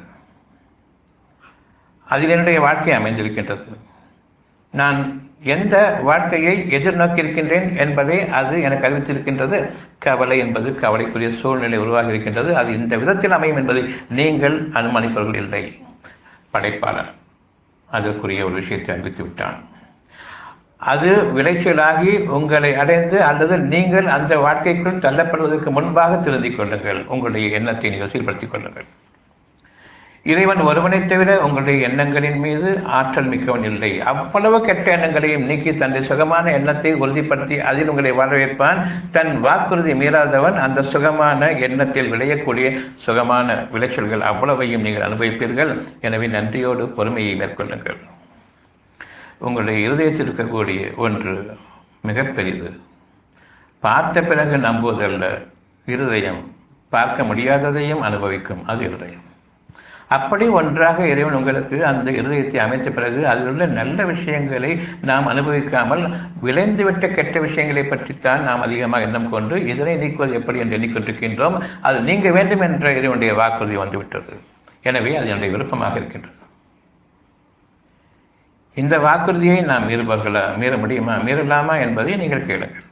S1: அதில் என்னுடைய வாழ்க்கை அமைந்திருக்கின்றது நான் எந்த வாழ்க்கையை எதிர்நோக்கி இருக்கின்றேன் என்பதை அது எனக்கு அறிவித்திருக்கின்றது கவலை என்பது கவலைக்குரிய சூழ்நிலை உருவாகி இருக்கின்றது அது இந்த விதத்தில் அமையும் என்பதை நீங்கள் அனுமானிப்பவர்கள் இல்லை படைப்பாளர் அதற்குரிய ஒரு விஷயத்தை அறிவித்து விட்டான் அது விளைச்சலாகி உங்களை அடைந்து அல்லது நீங்கள் அந்த வாழ்க்கைக்குள் தள்ளப்படுவதற்கு முன்பாக திருந்திக் கொள்ளுங்கள் உங்களுடைய எண்ணத்தை நீங்கள் சீர்படுத்திக் கொள்ளுங்கள் இறைவன் ஒருவனைத் தவிர உங்களுடைய எண்ணங்களின் மீது ஆற்றல் மிக்கவன் இல்லை அவ்வளவு கெட்ட எண்ணங்களையும் நீக்கி தன்னுடைய சுகமான எண்ணத்தை உறுதிப்படுத்தி அதில் உங்களை வாழ வைப்பான் தன் வாக்குறுதி மீறாதவன் அந்த சுகமான எண்ணத்தில் விளையக்கூடிய சுகமான விளைச்சல்கள் அவ்வளவையும் நீங்கள் அனுபவிப்பீர்கள் எனவே நன்றியோடு பொறுமையை மேற்கொள்ளுங்கள் உங்களுடைய இருதயத்தில் இருக்கக்கூடிய ஒன்று மிக பெரிது பார்த்த பிறகு நம்புவதல்ல இருதயம் பார்க்க முடியாததையும் அனுபவிக்கும் அது இருதயம் அப்படி ஒன்றாக இறைவன் உங்களுக்கு அந்த இருதயத்தை அமைத்த பிறகு அதில் உள்ள நல்ல விஷயங்களை நாம் அனுபவிக்காமல் விளைந்துவிட்ட கெட்ட விஷயங்களை பற்றித்தான் நாம் அதிகமாக எண்ணம் கொண்டு இதனை நீக்குவது எப்படி என்று எண்ணிக்கொண்டிருக்கின்றோம் அது நீங்க வேண்டும் என்ற இறைவனுடைய வாக்குறுதி வந்துவிட்டது எனவே அது என்னுடைய விருப்பமாக இருக்கின்றது இந்த வாக்குறுதியை நாம் மீறுபவர்களா மீற முடியுமா மீறலாமா என்பதை நீங்கள் கேளுங்கள்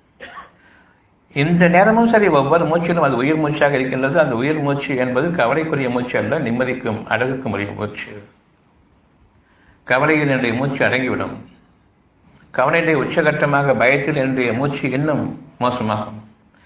S1: இந்த நேரமும் சரி ஒவ்வொரு மூச்சிலும் அது உயிர் மூச்சாக இருக்கின்றது அந்த உயிர் மூச்சு என்பது கவலைக்குரிய மூச்சு அல்ல நிம்மதிக்கும் அழகுக்கும் உரிய மூச்சு கவலையில் என்னுடைய மூச்சு அடங்கிவிடும் கவலையுடைய உச்சகட்டமாக பயத்தில் என்னுடைய மூச்சு இன்னும் மோசமாகும்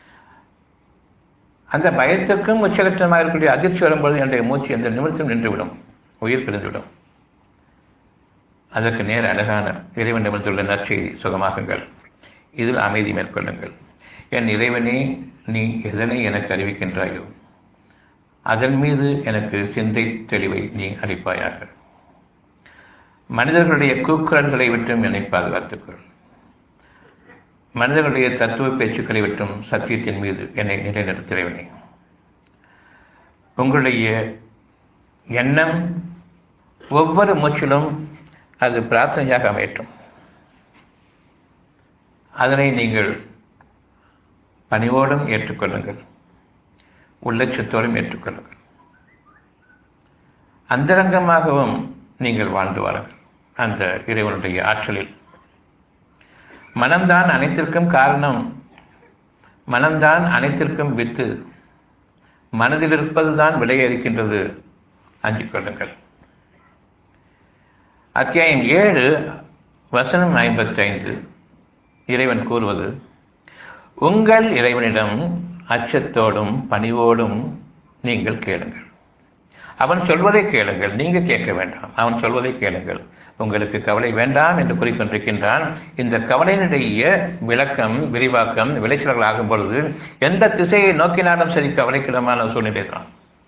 S1: அந்த பயத்திற்கும் உச்சகட்டமாக இருக்கக்கூடிய அதிர்ச்சி வரும்பொழுது என்னுடைய மூச்சு எந்த நிமிடத்திலும் நின்றுவிடும் உயிர் பிரிந்துவிடும் அதற்கு நேர அழகான இறைவன் நிமிர்ந்துள்ள நற்செய்தி சுகமாகுங்கள் இதில் அமைதி மேற்கொள்ளுங்கள் என் இறைவனே நீ எதனை எனக்கு அறிவிக்கின்றாயோ அதன் மீது எனக்கு சிந்தை தெளிவை நீ அளிப்பாயாக மனிதர்களுடைய கூக்குரல்களை விட்டும் என்னை பாதுகாத்துக்கொள் மனிதர்களுடைய தத்துவ பேச்சுக்களை விட்டும் சத்தியத்தின் மீது என்னை நிலைநிறுத்திறவனே உங்களுடைய எண்ணம் ஒவ்வொரு மூச்சிலும் அது பிரார்த்தனையாக அமையட்டும் அதனை நீங்கள் பணிவோடும் ஏற்றுக்கொள்ளுங்கள் உள்ளச்சத்தோடும் ஏற்றுக்கொள்ளுங்கள் அந்தரங்கமாகவும் நீங்கள் வாழ்ந்து வாருங்கள் அந்த இறைவனுடைய ஆற்றலில் மனம்தான் அனைத்திற்கும் காரணம் மனம்தான் அனைத்திற்கும் வித்து மனதில் இருப்பதுதான் விலைய இருக்கின்றது அஞ்சிக் கொள்ளுங்கள் அத்தியாயம் ஏழு வசனம் ஐம்பத்தைந்து இறைவன் கூறுவது உங்கள் இறைவனிடம் அச்சத்தோடும் பணிவோடும் நீங்கள் கேளுங்கள் அவன் சொல்வதை கேளுங்கள் நீங்க கேட்க வேண்டாம் அவன் சொல்வதை கேளுங்கள் உங்களுக்கு கவலை வேண்டாம் என்று கூறிக்கொண்டிருக்கின்றான் இந்த கவலையினுடைய விளக்கம் விரிவாக்கம் விளைச்சல்கள் ஆகும் பொழுது எந்த திசையை நோக்கினாலும் சரி கவலைக்கிடமான சூழ்நிலை தான்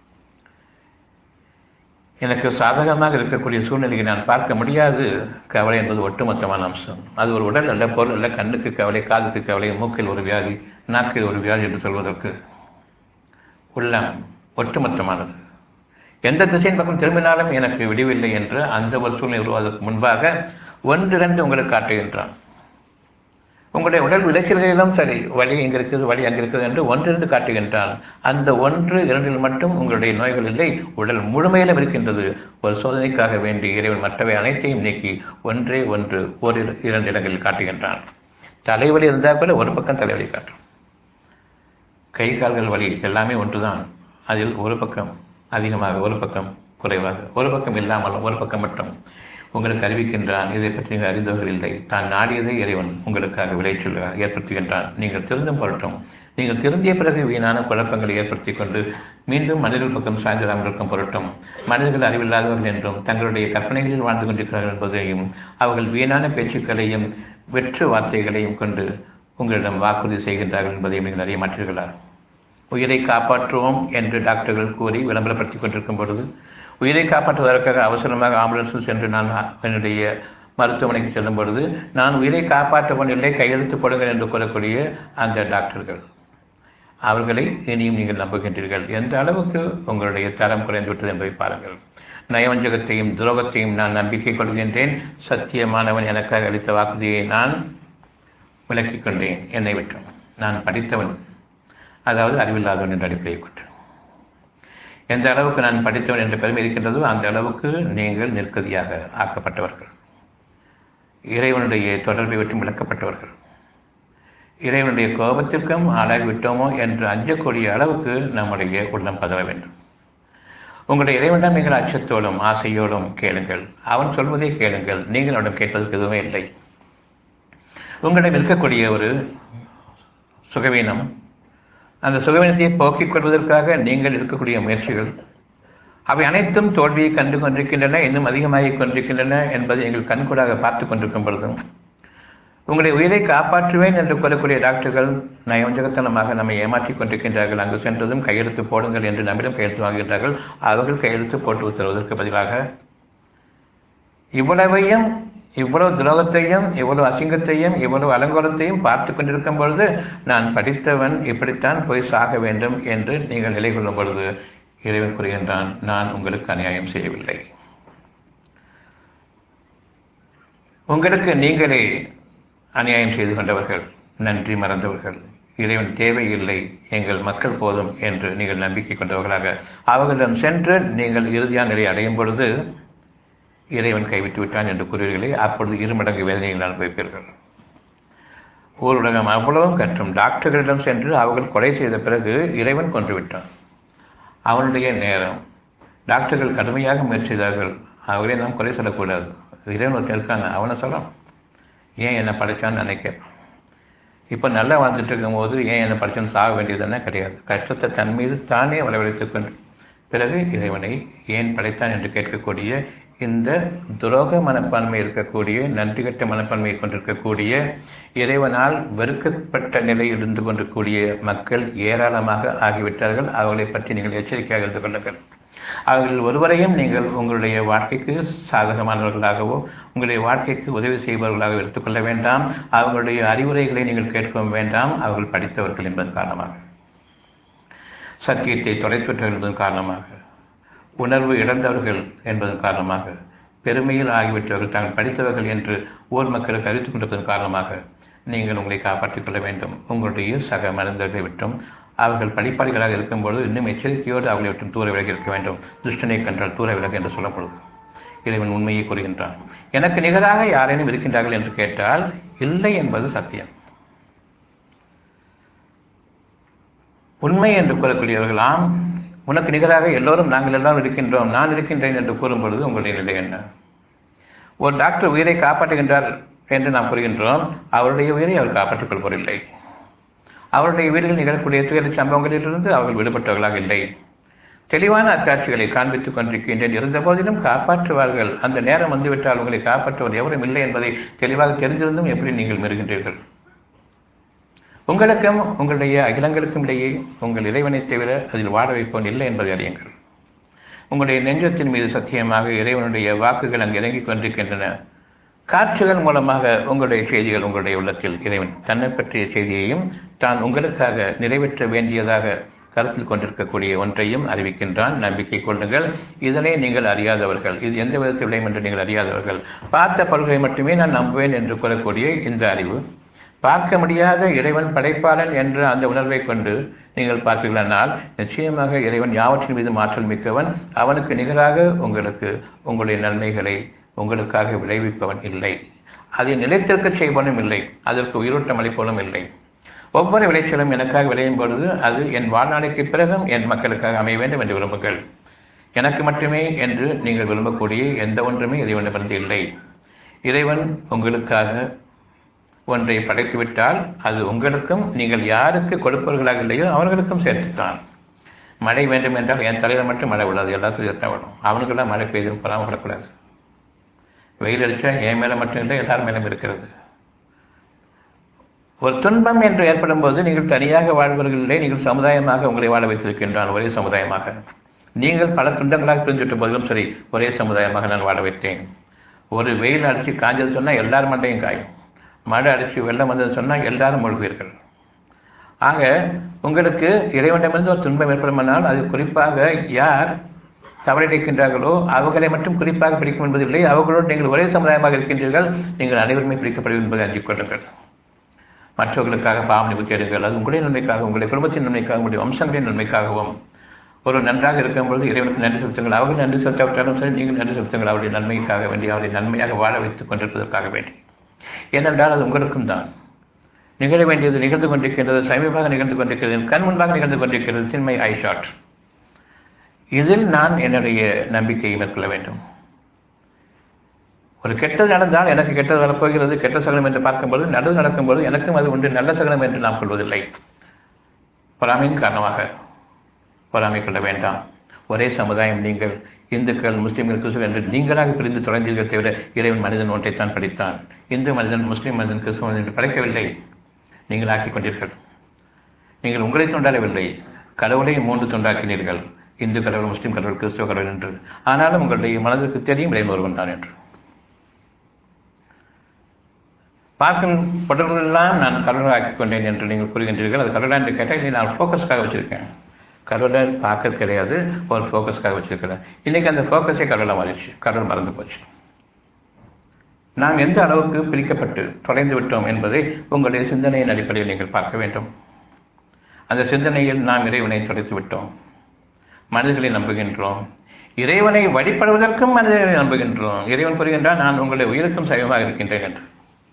S1: எனக்கு சாதகமாக இருக்கக்கூடிய சூழ்நிலையை நான் பார்க்க முடியாது கவலை என்பது ஒட்டுமொத்தமான அம்சம் அது ஒரு உடல் அல்ல பொருள் அல்ல கண்ணுக்கு கவலை காதுக்கு கவலை மூக்கில் ஒரு வியாதி நாக்கில் ஒரு வியாதி என்று சொல்வதற்கு உள்ளம் ஒட்டுமொத்தமானது எந்த திசையின் பக்கம் திரும்பினாலும் எனக்கு விடிவில்லை என்று அந்த ஒரு சூழ்நிலை உருவாவதற்கு முன்பாக ஒன்றிரண்டு உங்களுக்கு காட்டுகின்றான் உங்களுடைய உடல் விளைச்சல்களிலும் சரி வலி இங்கே இருக்குது வலி அங்கே இருக்குது என்று ஒன்றிரண்டு காட்டுகின்றான் அந்த ஒன்று இரண்டில் மட்டும் உங்களுடைய நோய்கள் இல்லை உடல் முழுமையிலும் இருக்கின்றது ஒரு சோதனைக்காக வேண்டி இறைவன் மற்றவை அனைத்தையும் நீக்கி ஒன்றே ஒன்று ஒரு இரண்டு இடங்களில் காட்டுகின்றான் தலைவலி இருந்தால் கூட ஒரு பக்கம் தலைவலி காட்டும் கை கால்கள் வலி எல்லாமே ஒன்றுதான் அதில் ஒரு பக்கம் அதிகமாக ஒரு பக்கம் குறைவாக ஒரு பக்கம் இல்லாமலும் ஒரு பக்கம் மட்டும் உங்களுக்கு அறிவிக்கின்றான் இதை பற்றி நீங்கள் அறிந்தவர்கள் இல்லை தான் நாடியதை இறைவன் உங்களுக்காக விளைச்சல் ஏற்படுத்துகின்றான் நீங்கள் திருந்தும் பொருட்டும் நீங்கள் திருந்திய பிறகு வீணான குழப்பங்களை ஏற்படுத்தி கொண்டு மீண்டும் மனிதர்கள் பக்கம் சாய்ந்திடாமல் இருக்கும் பொருட்டும் மனிதர்கள் அறிவில்லாதவர்கள் என்றும் தங்களுடைய கற்பனைகளில் வாழ்ந்து கொண்டிருக்கிறார்கள் என்பதையும் அவர்கள் வீணான பேச்சுக்களையும் வெற்று வார்த்தைகளையும் கொண்டு உங்களிடம் வாக்குறுதி செய்கின்றார்கள் என்பதையும் நீங்கள் அறிய மாற்றீர்களா உயிரை காப்பாற்றுவோம் என்று டாக்டர்கள் கூறி விளம்பரப்படுத்திக் கொண்டிருக்கும் பொழுது உயிரை காப்பாற்றுவதற்காக அவசரமாக ஆம்புலன்ஸில் சென்று நான் என்னுடைய மருத்துவமனைக்கு செல்லும் பொழுது நான் உயிரை காப்பாற்றவன் இல்லை கையெழுத்து போடுங்கள் என்று கூறக்கூடிய அந்த டாக்டர்கள் அவர்களை இனியும் நீங்கள் நம்புகின்றீர்கள் எந்த அளவுக்கு உங்களுடைய தரம் குறைந்துவிட்டது என்பதை பாருங்கள் நயவஞ்சகத்தையும் துரோகத்தையும் நான் நம்பிக்கை கொள்கின்றேன் சத்தியமானவன் எனக்காக அளித்த வாக்குறுதியை நான் விலக்கிக் கொண்டேன் என்னை விட்டோம் நான் படித்தவன் அதாவது அறிவில்லாதவன் என்ற அடிப்படையை கொண்டு எந்த அளவுக்கு நான் படித்தவன் என்ற பெருமை இருக்கின்றதோ அந்த அளவுக்கு நீங்கள் நிற்கதியாக ஆக்கப்பட்டவர்கள் இறைவனுடைய தொடர்பை விட்டு விளக்கப்பட்டவர்கள் இறைவனுடைய கோபத்திற்கும் ஆளாகிவிட்டோமோ என்று அஞ்சக்கூடிய அளவுக்கு நம்முடைய உள்ளம் பதற வேண்டும் உங்களுடைய இறைவனிடம் நீங்கள் அச்சத்தோடும் ஆசையோடும் கேளுங்கள் அவன் சொல்வதை கேளுங்கள் நீங்கள் அவனிடம் கேட்பதற்கு எதுவுமே இல்லை உங்களிடம் இருக்கக்கூடிய ஒரு சுகவீனம் அந்த சுகவீனத்தை போக்கிக் கொள்வதற்காக நீங்கள் இருக்கக்கூடிய முயற்சிகள் அவை அனைத்தும் தோல்வியை கண்டு கொண்டிருக்கின்றன இன்னும் அதிகமாகிக் கொண்டிருக்கின்றன என்பதை எங்கள் கண்கூடாக பார்த்து கொண்டிருக்கும் பொழுதும் உங்களை உயிரை காப்பாற்றுவேன் என்று கூறக்கூடிய டாக்டர்கள் நயவஞ்சகத்தனமாக நம்மை ஏமாற்றிக் கொண்டிருக்கின்றார்கள் அங்கு சென்றதும் கையெழுத்து போடுங்கள் என்று நம்மிடம் கையெழுத்து வாங்குகின்றார்கள் அவர்கள் கையெழுத்து போட்டு உத்தரவதற்கு பதிலாக இவ்வளவையும் இவ்வளவு துரோகத்தையும் இவ்வளவு அசிங்கத்தையும் இவ்வளவு அலங்கோலத்தையும் பார்த்து கொண்டிருக்கும் பொழுது நான் படித்தவன் இப்படித்தான் போய் சாக வேண்டும் என்று நீங்கள் நிலை கொள்ளும் பொழுது இறைவன் கூறுகின்றான் நான் உங்களுக்கு அநியாயம் செய்யவில்லை உங்களுக்கு நீங்களே அநியாயம் செய்து கொண்டவர்கள் நன்றி மறந்தவர்கள் இறைவன் தேவையில்லை எங்கள் மக்கள் போதும் என்று நீங்கள் நம்பிக்கை கொண்டவர்களாக அவர்களிடம் சென்று நீங்கள் இறுதியான நிலை அடையும் பொழுது இறைவன் கைவிட்டு விட்டான் என்று கூறுவீர்களே அப்பொழுது இருமடங்கு வேதனையில் அனுபவிப்பீர்கள் ஊருலகம் அவ்வளவும் கற்றும் டாக்டர்களிடம் சென்று அவர்கள் கொலை செய்த பிறகு இறைவன் கொன்று விட்டான் அவனுடைய நேரம் டாக்டர்கள் கடுமையாக முயற்சி செய்தார்கள் அவர்களே நாம் கொலை சொல்லக்கூடாது இறைவன் ஒருத்தன் இருக்காங்க அவனை சொல்லலாம் ஏன் என்னை படைச்சான்னு நினைக்க இப்போ நல்லா வாழ்ந்துட்டு இருக்கும்போது ஏன் என்னை படைச்சான்னு சாக வேண்டியதுன்னா கிடையாது கஷ்டத்தை தன் மீது தானே வரவழைத்துக் கொண்டு பிறகு இறைவனை ஏன் படைத்தான் என்று கேட்கக்கூடிய இந்த துரோக மனப்பான்மை இருக்கக்கூடிய நன்றிகட்ட மனப்பான்மையை கொண்டிருக்கக்கூடிய இறைவனால் வெறுக்கப்பட்ட நிலையில் இருந்து கொண்டிருக்கூடிய மக்கள் ஏராளமாக ஆகிவிட்டார்கள் அவர்களை பற்றி நீங்கள் எச்சரிக்கையாக இருந்து கொள்ளுங்கள் அவர்கள் ஒருவரையும் நீங்கள் உங்களுடைய வாழ்க்கைக்கு சாதகமானவர்களாகவோ உங்களுடைய வாழ்க்கைக்கு உதவி செய்பவர்களாக எடுத்துக்கொள்ள வேண்டாம் அவர்களுடைய அறிவுரைகளை நீங்கள் கேட்கவும் வேண்டாம் அவர்கள் படித்தவர்கள் என்பதன் காரணமாக சத்தியத்தை தொலைத்துவிட்டவர்கள் என்பதன் காரணமாக உணர்வு இழந்தவர்கள் என்பதன் காரணமாக பெருமையில் ஆகிவிட்டவர்கள் தாங்கள் படித்தவர்கள் என்று ஊர் மக்களுக்கு அறிவித்துக் கொண்டிருப்பதன் காரணமாக நீங்கள் உங்களை காப்பாற்றிக் கொள்ள வேண்டும் உங்களுடைய சக மனிதர்களை விட்டும் அவர்கள் படிப்பாளிகளாக இருக்கும்போது இன்னும் எச்சரிக்கையோடு அவர்களை விட்டும் தூர விலகி இருக்க வேண்டும் துஷ்டனை கண்டால் தூர விலகு என்று சொல்லப்படுது இறைவன் உண்மையை கூறுகின்றான் எனக்கு நிகராக யாரேனும் இருக்கின்றார்கள் என்று கேட்டால் இல்லை என்பது சத்தியம் உண்மை என்று கூறக்கூடியவர்கள் ஆம் உனக்கு நிகராக எல்லோரும் நாங்கள் எல்லாம் இருக்கின்றோம் நான் இருக்கின்றேன் என்று கூறும் பொழுது உங்களுடைய நிலை என்ன ஒரு டாக்டர் உயிரை காப்பாற்றுகின்றார் என்று நாம் கூறுகின்றோம் அவருடைய உயிரை அவர் காப்பாற்றிக் கொள்வதில்லை அவருடைய வீடுகள் நிகழக்கூடிய துயர சம்பவங்களிலிருந்து அவர்கள் விடுபட்டவர்களாக இல்லை தெளிவான அத்தாட்சிகளை காண்பித்துக் கொண்டிருக்கின்றேன் இருந்த போதிலும் காப்பாற்றுவார்கள் அந்த நேரம் வந்துவிட்டால் உங்களை காப்பாற்றுவது எவரும் இல்லை என்பதை தெளிவாக தெரிந்திருந்தும் எப்படி நீங்கள் மெருகின்றீர்கள் உங்களுக்கும் உங்களுடைய அகிலங்களுக்கும் இடையே உங்கள் இறைவனை தவிர அதில் வாழ வைப்பவன் இல்லை என்பதை அறியுங்கள் உங்களுடைய நெஞ்சத்தின் மீது சத்தியமாக இறைவனுடைய வாக்குகள் அங்கு இறங்கிக் கொண்டிருக்கின்றன காட்சிகள் மூலமாக உங்களுடைய செய்திகள் உங்களுடைய உள்ளத்தில் இறைவன் தன்னை பற்றிய செய்தியையும் தான் உங்களுக்காக நிறைவேற்ற வேண்டியதாக கருத்தில் கொண்டிருக்கக்கூடிய ஒன்றையும் அறிவிக்கின்றான் நம்பிக்கை கொள்ளுங்கள் இதனை நீங்கள் அறியாதவர்கள் இது எந்த விதத்தில் விளையும் என்று நீங்கள் அறியாதவர்கள் பார்த்த பொருள்களை மட்டுமே நான் நம்புவேன் என்று கூறக்கூடிய இந்த அறிவு பார்க்க முடியாத இறைவன் படைப்பாளன் என்ற அந்த உணர்வை கொண்டு நீங்கள் பார்ப்பீர்களானால் நிச்சயமாக இறைவன் யாவற்றின் மீது மாற்றல் மிக்கவன் அவனுக்கு நிகராக உங்களுக்கு உங்களுடைய நன்மைகளை உங்களுக்காக விளைவிப்பவன் இல்லை அதை நிலைத்திருக்க செய்வனும் இல்லை அதற்கு உயிரோட்டம் அளிப்பவனும் இல்லை ஒவ்வொரு விளைச்சலும் எனக்காக விளையும் பொழுது அது என் வாழ்நாளைக்கு பிறகும் என் மக்களுக்காக அமைய வேண்டும் என்று விரும்புங்கள் எனக்கு மட்டுமே என்று நீங்கள் விரும்பக்கூடிய எந்த ஒன்றுமே இறைவனிடமிருந்து இல்லை இறைவன் உங்களுக்காக ஒன்றை படைத்துவிட்டால் அது உங்களுக்கும் நீங்கள் யாருக்கு கொடுப்பவர்களாக இல்லையோ அவர்களுக்கும் சேர்த்துத்தான் மழை வேண்டும் என்றால் என் தலையில் மட்டும் மழை விடாது எல்லாத்துக்கும் சேர்த்தா விடும் அவனுக்கெல்லாம் மழை பெய்து பொறாமல் விடக்கூடாது வெயில் அடித்தா என் மேலே மட்டும் இல்லை எல்லார் மேலும் இருக்கிறது ஒரு துன்பம் என்று ஏற்படும் போது நீங்கள் தனியாக வாழ்வர்களிலே நீங்கள் சமுதாயமாக உங்களை வாழ வைத்திருக்கின்றான் ஒரே சமுதாயமாக நீங்கள் பல துன்பங்களாக பிரிஞ்சுட்ட போதிலும் சரி ஒரே சமுதாயமாக நான் வாழ வைத்தேன் ஒரு வெயில் அடித்து காஞ்சது சொன்னால் எல்லார் மண்டையும் காயும் மழை அடித்து வெள்ளம் வந்தது சொன்னால் எல்லாரும் மூழ்குவீர்கள் ஆக உங்களுக்கு இறைவனிடமிருந்து ஒரு துன்பம் ஏற்படுமானால் அது குறிப்பாக யார் தவறிழைக்கின்றார்களோ அவர்களை மட்டும் குறிப்பாக பிடிக்கும் என்பதில்லை அவர்களோடு நீங்கள் ஒரே சமுதாயமாக இருக்கின்றீர்கள் நீங்கள் அனைவருமே பிடிக்கப்படும் என்பதை அறிந்து கொள்ளுங்கள் மற்றவர்களுக்காக பாவம் நிபுத்தி எடுங்கள் அது உங்களுடைய நன்மைக்காக உங்களுடைய குடும்பத்தின் நன்மைக்காக உங்களுடைய வம்சங்களின் நன்மைக்காகவும் ஒரு நன்றாக இருக்கும்பொழுது இறைவனுக்கு நன்றி செலுத்துங்கள் அவர்கள் நன்றி செலுத்தாவிட்டாலும் சரி நீங்கள் நன்றி செலுத்துங்கள் அவருடைய நன்மைக்காக வேண்டி அவருடைய நன்மையாக வாழ வைத்துக் கொண்டிருப்பதற்காக வேண்டி ஏனென்றால் அது உங்களுக்கும் தான் நிகழ வேண்டியது நிகழ்ந்து கொண்டிருக்கின்றது சமீபமாக நிகழ்ந்து கொண்டிருக்கிறது கண் முன்பாக நிகழ்ந்து கொண்டிருக்கிறது சின்மை ஐ ஷாட் இதில் நான் என்னுடைய நம்பிக்கையை மேற்கொள்ள வேண்டும் ஒரு கெட்டது நடந்தால் எனக்கு கெட்டது வரப்போகிறது கெட்ட சகனம் என்று பார்க்கும்போது நல்லது நடக்கும்போது எனக்கும் அது உண்டு நல்ல சகனம் என்று நாம் கொள்வதில்லை பொறாமையின் காரணமாக பொறாமை கொள்ள வேண்டாம் ஒரே சமுதாயம் நீங்கள் இந்துக்கள் முஸ்லீம்கள் கிறிஸ்துவ என்று நீங்களாக பிரிந்து தொடர்ந்தீர்கள் தவிர இறைவன் மனிதன் ஒன்றைத்தான் படித்தான் இந்து மனிதன் முஸ்லீம் மனிதன் கிறிஸ்துவ மனிதன் என்று படைக்கவில்லை நீங்கள் ஆக்கிக் கொண்டீர்கள் நீங்கள் உங்களை தொண்டாடவில்லை கடவுளை மூன்று தொண்டாக்கினீர்கள் இந்து கடவுள் முஸ்லீம் கடவுள் கிறிஸ்துவ கடவுள் என்று ஆனாலும் உங்களுடைய மனதிற்கு தெரியும் இறைவன் ஒருவன் தான் என்று பார்க்கும் படங்களெல்லாம் நான் கடவுளாக ஆக்கிக் கொண்டேன் என்று நீங்கள் கூறுகின்றீர்கள் அது கடவுளா என்று கேட்டால் இல்லை நான் ஃபோக்கஸ்க்காக வச்சுருக்கேன் கடவுளை பார்க்க கிடையாது ஒரு ஃபோக்கஸ்க்காக வச்சுருக்கிறேன் இன்றைக்கி அந்த ஃபோக்கஸே கடவுளாக மாறிடுச்சு கடவுள் மறந்து போச்சு நாம் எந்த அளவுக்கு பிரிக்கப்பட்டு தொலைந்து விட்டோம் என்பதை உங்களுடைய சிந்தனையின் அடிப்படையில் நீங்கள் பார்க்க வேண்டும் அந்த சிந்தனையில் நாம் இறைவனை தொலைத்து விட்டோம் மனிதர்களை நம்புகின்றோம் இறைவனை வழிபடுவதற்கும் மனிதர்களை நம்புகின்றோம் இறைவன் கூறுகின்றான் நான் உங்களுடைய உயிருக்கும் சைவமாக இருக்கின்றேன் என்று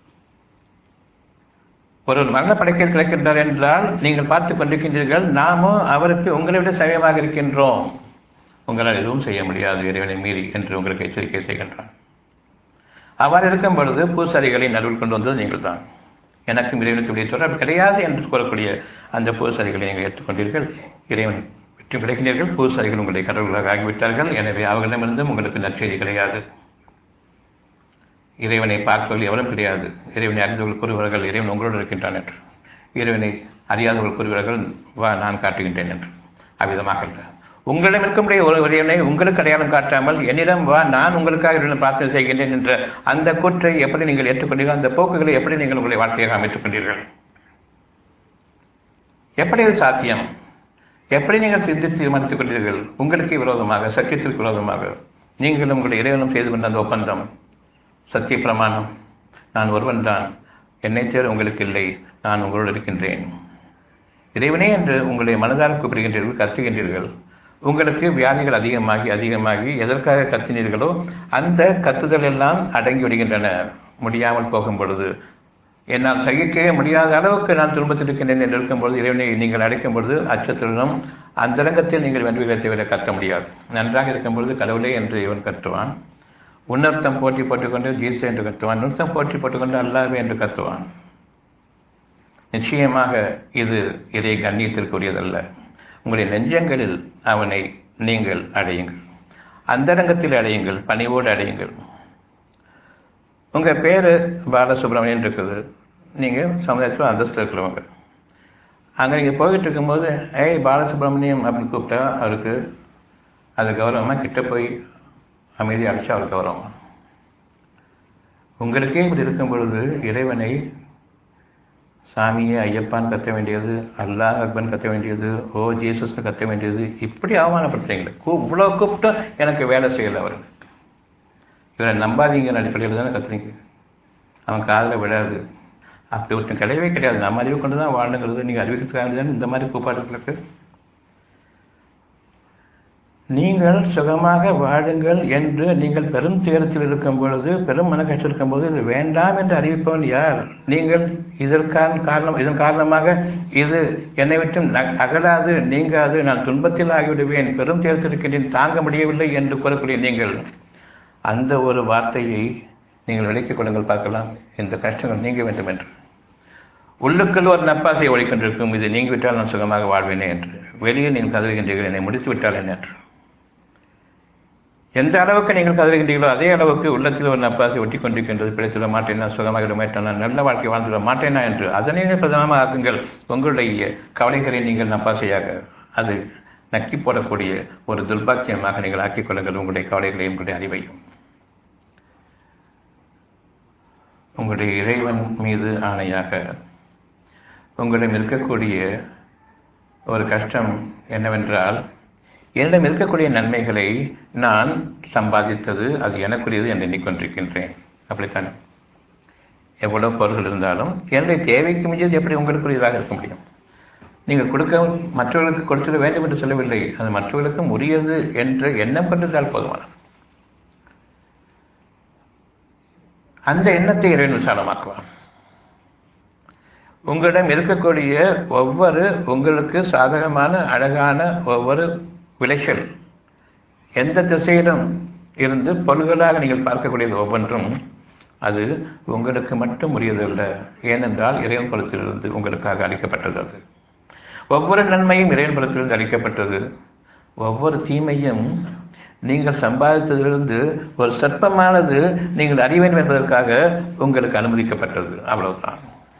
S1: ஒரு மரண படைக்கையில் கிடக்கின்றார் என்றால் நீங்கள் பார்த்துக் கொண்டிருக்கின்றீர்கள் நாமோ அவருக்கு உங்களை விட சைவமாக இருக்கின்றோம் உங்களால் எதுவும் செய்ய முடியாது இறைவனை மீறி என்று உங்களுக்கு எச்சரிக்கை செய்கின்றான் அவ்வாறு இருக்கும் பொழுது பூசாரிகளை நடுவில் கொண்டு வந்தது நீங்கள் தான் எனக்கும் இறைவனுக்கு இடையே தொடர்பு கிடையாது என்று கூறக்கூடிய அந்த பூசாரிகளை நீங்கள் ஏற்றுக்கொண்டீர்கள் இறைவன் வெற்றி கிடைக்கிறீர்கள் பூசாரிகள் உங்களுடைய கடவுள்களாக ஆகிவிட்டார்கள் எனவே அவர்களிடமிருந்தும் உங்களுக்கு நற்செய்தி கிடையாது இறைவனை பார்ப்பவர்கள் எவரும் கிடையாது இறைவனை அறிந்தவர்கள் கூறுவார்கள் இறைவன் உங்களோடு இருக்கின்றான் என்று இறைவனை அறியாதவர்கள் கூறுவார்கள் வா நான் காட்டுகின்றேன் என்று அவ்விதமாக இல்லை உங்களிடம் இருக்கக்கூடிய ஒரு இறைவனை உங்களுக்கு அடையாளம் காட்டாமல் என்னிடம் வா நான் உங்களுக்காக இறைவனை பிரார்த்தனை செய்கின்றேன் என்ற அந்த கூற்றை எப்படி நீங்கள் ஏற்றுக்கொண்டீர்கள் அந்த போக்குகளை எப்படி நீங்கள் உங்களுடைய வாழ்க்கையாக அமைத்துக் கொண்டீர்கள் எப்படி அது சாத்தியம் எப்படி நீங்கள் சிந்தித்து தீர்மானித்துக் கொண்டீர்கள் உங்களுக்கு விரோதமாக சத்தியத்திற்கு விரோதமாக நீங்கள் உங்களுடைய இறைவனும் செய்து கொண்ட அந்த ஒப்பந்தம் சத்திய பிரமாணம் நான் ஒருவன் தான் என்னை தேர் உங்களுக்கு இல்லை நான் உங்களோடு இருக்கின்றேன் இறைவனே என்று உங்களுடைய மனதார கூப்பிடுகின்றீர்கள் கத்துகின்றீர்கள் உங்களுக்கு வியாதிகள் அதிகமாகி அதிகமாகி எதற்காக கத்தினீர்களோ அந்த கத்துதல் எல்லாம் அடங்கி விடுகின்றன முடியாமல் போகும் பொழுது என்னால் சகிக்கவே முடியாத அளவுக்கு நான் துன்பத்தில் இருக்கின்றேன் என்று இருக்கும் பொழுது இறைவனை நீங்கள் அடைக்கும் பொழுது அச்சத்துடனும் அந்தரங்கத்தில் நீங்கள் வென்றுகளை தவிர கத்த முடியாது நன்றாக இருக்கும் பொழுது கடவுளே என்று இவன் கத்துவான் உன்னர்த்தம் போட்டி போட்டுக்கொண்டு ஜீசு என்று கத்துவான் நுர்த்தம் போட்டி போட்டுக்கொண்டு அல்லாவே என்று கத்துவான் நிச்சயமாக இது இதை கண்ணியத்திற்குரியதல்ல உங்களுடைய நெஞ்சங்களில் அவனை நீங்கள் அடையுங்கள் அந்தரங்கத்தில் அடையுங்கள் பணிவோடு அடையுங்கள் உங்கள் பேர் பாலசுப்ரமணியன் இருக்குது நீங்கள் சமுதாயத்தில் அந்தஸ்து இருக்கிறவங்க அங்கே நீங்கள் போய்கிட்டு இருக்கும்போது ஏய் பாலசுப்ரமணியம் அப்படின்னு கூப்பிட்டா அவருக்கு அது கௌரவமாக கிட்ட போய் அமைதி அடிச்சா அவருக்கு கௌரவம் உங்களுக்கே இப்படி இருக்கும் பொழுது இறைவனை சாமியே ஐயப்பான்னு கத்த வேண்டியது அல்லாஹ் அக்பன் கத்த வேண்டியது ஓ ஜீசஸ்னு கத்த வேண்டியது இப்படி அவமானப்படுத்துறீங்களே கூ இவ்வளோ கூப்பிட்டா எனக்கு வேலை செய்யலை அவர் இவரை நம்பாதீங்கிற அடிப்படையில் தானே கத்துறீங்க அவன் காதில் விடாது அப்படி ஒருத்தன் கிடையவே கிடையாது நம்ம அறிவு கொண்டு தான் வாழணுங்கிறது நீங்கள் அறிவிக்கிறதுக்காக தானே இந்த மாதிரி கூப்பாடுகளுக்கு நீங்கள் சுகமாக வாழுங்கள் என்று நீங்கள் பெரும் துயரத்தில் இருக்கும் பொழுது பெரும் மனக்கஷ்டம் இருக்கும் போது இது வேண்டாம் என்று அறிவிப்பவன் யார் நீங்கள் இதற்கான காரணம் இதன் காரணமாக இது என்னை விட்டு அகலாது நீங்காது நான் துன்பத்தில் ஆகிவிடுவேன் பெரும் துயரத்தில் இருக்கின்றேன் தாங்க முடியவில்லை என்று கூறக்கூடிய நீங்கள் அந்த ஒரு வார்த்தையை நீங்கள் விளக்கிக் கொள்ளுங்கள் பார்க்கலாம் இந்த கஷ்டங்கள் நீங்க வேண்டும் என்று உள்ளுக்குள் ஒரு நப்பாசை ஓடிக்கொண்டிருக்கும் இது நீங்கிவிட்டால் நான் சுகமாக வாழ்வேனே என்று வெளியே நீங்கள் கதறுகின்றீர்கள் என்னை முடித்து விட்டால் என்ன என்று எந்த அளவுக்கு நீங்கள் கதறுகின்றீர்களோ அதே அளவுக்கு உள்ளத்தில் ஒரு நப்பாசை ஒட்டி கொண்டிருக்கின்றது பிழைத்துள்ள மாட்டேனா சுகமாக மாட்டேனா நல்ல வாழ்க்கை வாழ்ந்துட மாட்டேனா என்று அதனை பிரதானமாக ஆக்குங்கள் உங்களுடைய கவலைகளை நீங்கள் நப்பாசையாக அது நக்கி போடக்கூடிய ஒரு துர்பாக்கியமாக நீங்கள் ஆக்கிக் கொள்ளுங்கள் உங்களுடைய கவலைகளையும் உங்களுடைய அறிவையும் உங்களுடைய இறைவன் மீது ஆணையாக உங்களிடம் இருக்கக்கூடிய ஒரு கஷ்டம் என்னவென்றால் என்னிடம் இருக்கக்கூடிய நன்மைகளை நான் சம்பாதித்தது அது எனக்குரியது என்று எண்ணிக்கொண்டிருக்கின்றேன் அப்படித்தானே எவ்வளவு பொருள்கள் இருந்தாலும் என்னுடைய தேவைக்கு மிஞ்சது எப்படி உங்களுக்குரியதாக இருக்க முடியும் நீங்கள் கொடுக்க மற்றவர்களுக்கு கொடுத்துட வேண்டும் என்று சொல்லவில்லை அது மற்றவர்களுக்கும் உரியது என்று எண்ணம் கொண்டிருந்தால் போதுமானது அந்த எண்ணத்தை இறைவன் விசாலமாக்குவான் உங்களிடம் இருக்கக்கூடிய ஒவ்வொரு உங்களுக்கு சாதகமான அழகான ஒவ்வொரு விளைச்சல் எந்த திசையிலும் இருந்து பொருள்களாக நீங்கள் பார்க்கக்கூடியது ஒவ்வொன்றும் அது உங்களுக்கு மட்டும் உரியதல்ல ஏனென்றால் இறைவன் புலத்திலிருந்து உங்களுக்காக அளிக்கப்பட்டது அது ஒவ்வொரு நன்மையும் இறைவன் புலத்திலிருந்து அளிக்கப்பட்டது ஒவ்வொரு தீமையும் நீங்கள் சம்பாதித்ததிலிருந்து ஒரு சற்பமானது நீங்கள் அறிய வேண்டும் என்பதற்காக உங்களுக்கு அனுமதிக்கப்பட்டது அவ்வளவுதான்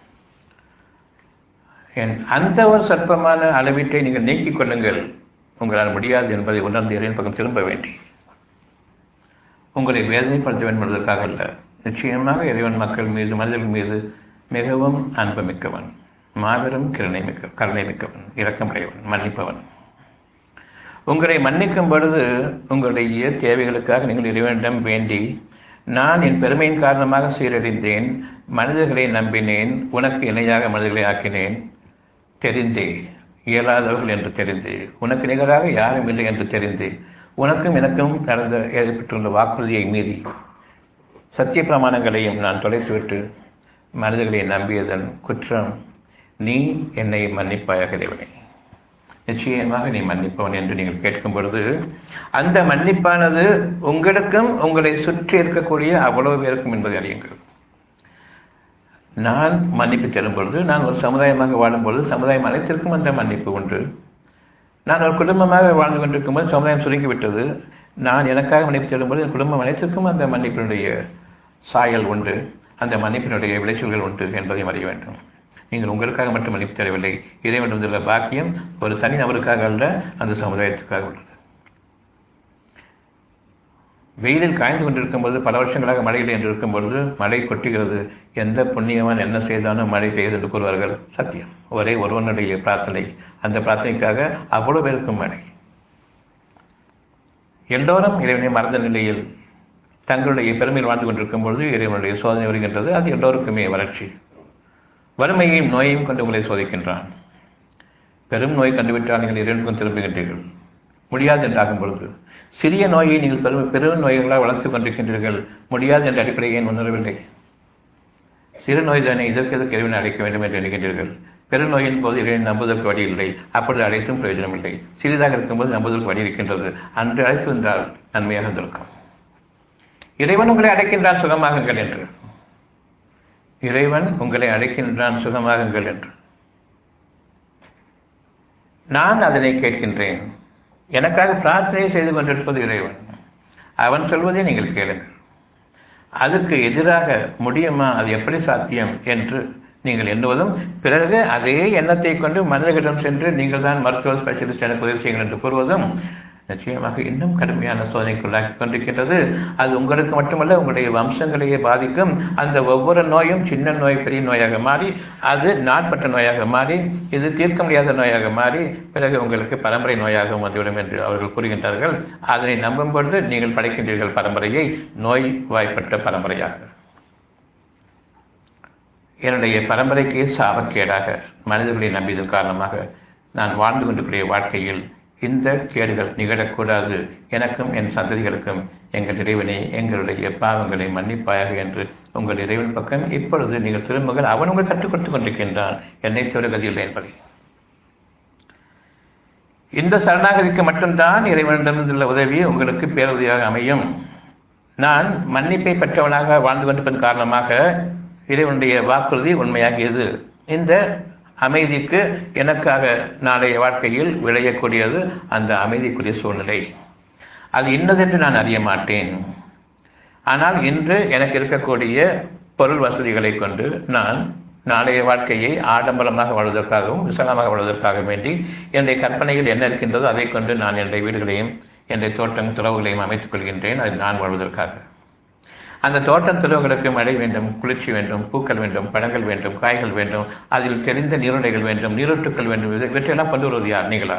S1: அந்த ஒரு சற்பமான அளவீட்டை நீங்கள் நீக்கிக் கொள்ளுங்கள் உங்களால் முடியாது என்பதை உணர்ந்து இறைவன் பக்கம் திரும்ப வேண்டி உங்களை வேதனைப்படுத்த வேண்டும் என்பதற்காக அல்ல நிச்சயமாக இறைவன் மக்கள் மீது மனிதர்கள் மீது மிகவும் அன்புமிக்கவன் மாபெரும் கிருணை மிக்க கருணை மிக்கவன் இரக்கமுடையவன் மன்னிப்பவன் உங்களை மன்னிக்கும் பொழுது உங்களுடைய தேவைகளுக்காக நீங்கள் இறைவனிடம் வேண்டி நான் என் பெருமையின் காரணமாக சீரழிந்தேன் மனிதர்களை நம்பினேன் உனக்கு இணையாக மனிதர்களை ஆக்கினேன் தெரிந்தே இயலாதவர்கள் என்று தெரிந்து உனக்கு நிகராக யாரும் இல்லை என்று தெரிந்து உனக்கும் எனக்கும் நடந்த ஏற்பட்டுள்ள வாக்குறுதியை மீறி சத்திய பிரமாணங்களையும் நான் தொலைத்துவிட்டு மனிதர்களை நம்பியதன் குற்றம் நீ என்னை மன்னிப்பாயாக இறைவனே நிச்சயமாக நீ மன்னிப்பவன் என்று நீங்கள் கேட்கும் பொழுது அந்த மன்னிப்பானது உங்களுக்கும் உங்களை சுற்றி இருக்கக்கூடிய அவ்வளவு பேருக்கும் என்பதை அறியுங்கள் நான் மன்னிப்பு தரும் பொழுது நான் ஒரு சமுதாயமாக வாழும் பொழுது சமுதாயம் அனைத்திற்கும் அந்த மன்னிப்பு உண்டு நான் ஒரு குடும்பமாக வாழ்ந்து கொண்டிருக்கும் போது சமுதாயம் சுருங்கிவிட்டது நான் எனக்காக மன்னிப்பு தரும்போது என் குடும்பம் அனைத்திற்கும் அந்த மன்னிப்பினுடைய சாயல் உண்டு அந்த மன்னிப்பினுடைய விளைச்சல்கள் உண்டு என்பதையும் அறிய வேண்டும் நீங்கள் உங்களுக்காக மட்டும் மன்னிப்பு தரவில்லை இறைவன் வந்துள்ள பாக்கியம் ஒரு தனி நபருக்காக அல்ல அந்த சமுதாயத்துக்காக உள்ளது வெயிலில் காய்ந்து கொண்டிருக்கும் போது பல வருஷங்களாக மழை இல்லை என்று இருக்கும் பொழுது மழை கொட்டுகிறது எந்த புண்ணியவன் என்ன செய்தாலும் மழை பெய்யுது என்று கூறுவார்கள் சத்தியம் ஒரே ஒருவனுடைய பிரார்த்தனை அந்த பிரார்த்தனைக்காக அவ்வளவு பேருக்கும் மழை எல்லோரும் இறைவனை மறந்த நிலையில் தங்களுடைய பெருமையில் வாழ்ந்து கொண்டிருக்கும் பொழுது இறைவனுடைய சோதனை வருகின்றது அது எல்லோருக்குமே வறட்சி வறுமையையும் நோயையும் கொண்டு உங்களை சோதிக்கின்றான் பெரும் நோய் கண்டுவிட்டால் நீங்கள் இறைவனுக்கும் திரும்புகின்றீர்கள் முடியாது என்றாகும் பொழுது சிறிய நோயை நீங்கள் பெரும் பெரும் நோய்களாக வளர்த்துக் கொண்டிருக்கின்றீர்கள் முடியாது என்ற அடிப்படையை ஏன் உணரவில்லை சிறு நோய் தானே இதற்கு எதற்கு இறைவனை அழைக்க வேண்டும் என்று நினைக்கின்றீர்கள் பெருநோயின் போது இறைவனை நம்புவதற்கு வழி இல்லை அப்பொழுது அழைத்தும் பிரயோஜனம் இல்லை சிறிதாக இருக்கும்போது நம்புவதற்கு வழி இருக்கின்றது அன்று அழைத்து வந்தால் நன்மையாக இருந்திருக்கும் இறைவன் உங்களை அழைக்கின்றான் சுகமாகுங்கள் என்று இறைவன் உங்களை அழைக்கின்றான் சுகமாகுங்கள் என்று நான் அதனை கேட்கின்றேன் எனக்காக பிரார்த்தனை செய்து கொண்டிருப்பது இறைவன் அவன் சொல்வதை நீங்கள் கேளுங்கள் அதுக்கு எதிராக முடியுமா அது எப்படி சாத்தியம் என்று நீங்கள் எண்ணுவதும் பிறகு அதே எண்ணத்தை கொண்டு மனிதர்களிடம் சென்று நீங்கள் தான் மருத்துவ ஸ்பெஷலிஸ்ட் எனக்கு உதவி செய்யுங்கள் என்று கூறுவதும் நிச்சயமாக இன்னும் கடுமையான சோதனைக்குள்ளாக்கி கொண்டிருக்கின்றது அது உங்களுக்கு மட்டுமல்ல உங்களுடைய வம்சங்களையே பாதிக்கும் அந்த ஒவ்வொரு நோயும் சின்ன நோய் பெரிய நோயாக மாறி அது நாட்பட்ட நோயாக மாறி இது தீர்க்க முடியாத நோயாக மாறி பிறகு உங்களுக்கு பரம்பரை நோயாகவும் வந்துவிடும் என்று அவர்கள் கூறுகின்றார்கள் அதனை நம்பும் பொழுது நீங்கள் படைக்கின்றீர்கள் பரம்பரையை நோய் வாய்ப்பட்ட பரம்பரையாக என்னுடைய பரம்பரைக்கு சாபக்கேடாக மனிதர்களை நம்பியதன் காரணமாக நான் வாழ்ந்து கொண்டிருக்கிற வாழ்க்கையில் இந்த கேடுகள் நிகழக்கூடாது எனக்கும் என் சந்ததிகளுக்கும் எங்கள் இறைவனை எங்களுடைய பாவங்களை மன்னிப்பாயாக என்று உங்கள் இறைவன் பக்கம் இப்பொழுது நீங்கள் திரும்புங்கள் அவன் உங்கள் கற்றுக் கொடுத்துக் கொண்டிருக்கின்றான் என்னை தவிர கதியில்லை என்பதை இந்த சரணாகதிக்கு மட்டும்தான் இறைவனிடமிருந்துள்ள உதவி உங்களுக்கு பேருதவியாக அமையும் நான் மன்னிப்பை பெற்றவனாக வாழ்ந்து கொண்டிருப்பதன் காரணமாக இறைவனுடைய வாக்குறுதி உண்மையாகியது இந்த அமைதிக்கு எனக்காக நாளைய வாழ்க்கையில் விளையக்கூடியது அந்த அமைதிக்குரிய சூழ்நிலை அது இன்னதென்று நான் அறிய மாட்டேன் ஆனால் இன்று எனக்கு இருக்கக்கூடிய பொருள் வசதிகளை கொண்டு நான் நாளைய வாழ்க்கையை ஆடம்பரமாக வாழ்வதற்காகவும் விசாலமாக வாழ்வதற்காக வேண்டி என்னுடைய கற்பனையில் என்ன இருக்கின்றதோ அதை கொண்டு நான் என்னுடைய வீடுகளையும் என்னுடைய தோட்டம் துறவுகளையும் அமைத்துக் கொள்கின்றேன் அது நான் வாழ்வதற்காக அந்த தோட்டம் துறவுகளுக்கு மழை வேண்டும் குளிர்ச்சி வேண்டும் பூக்கள் வேண்டும் பழங்கள் வேண்டும் காய்கள் வேண்டும் அதில் தெரிந்த நீருடைகள் வேண்டும் நீரூற்றுக்கள் வேண்டும் இவற்றையெல்லாம் கொண்டு வருவது யார் நீங்களா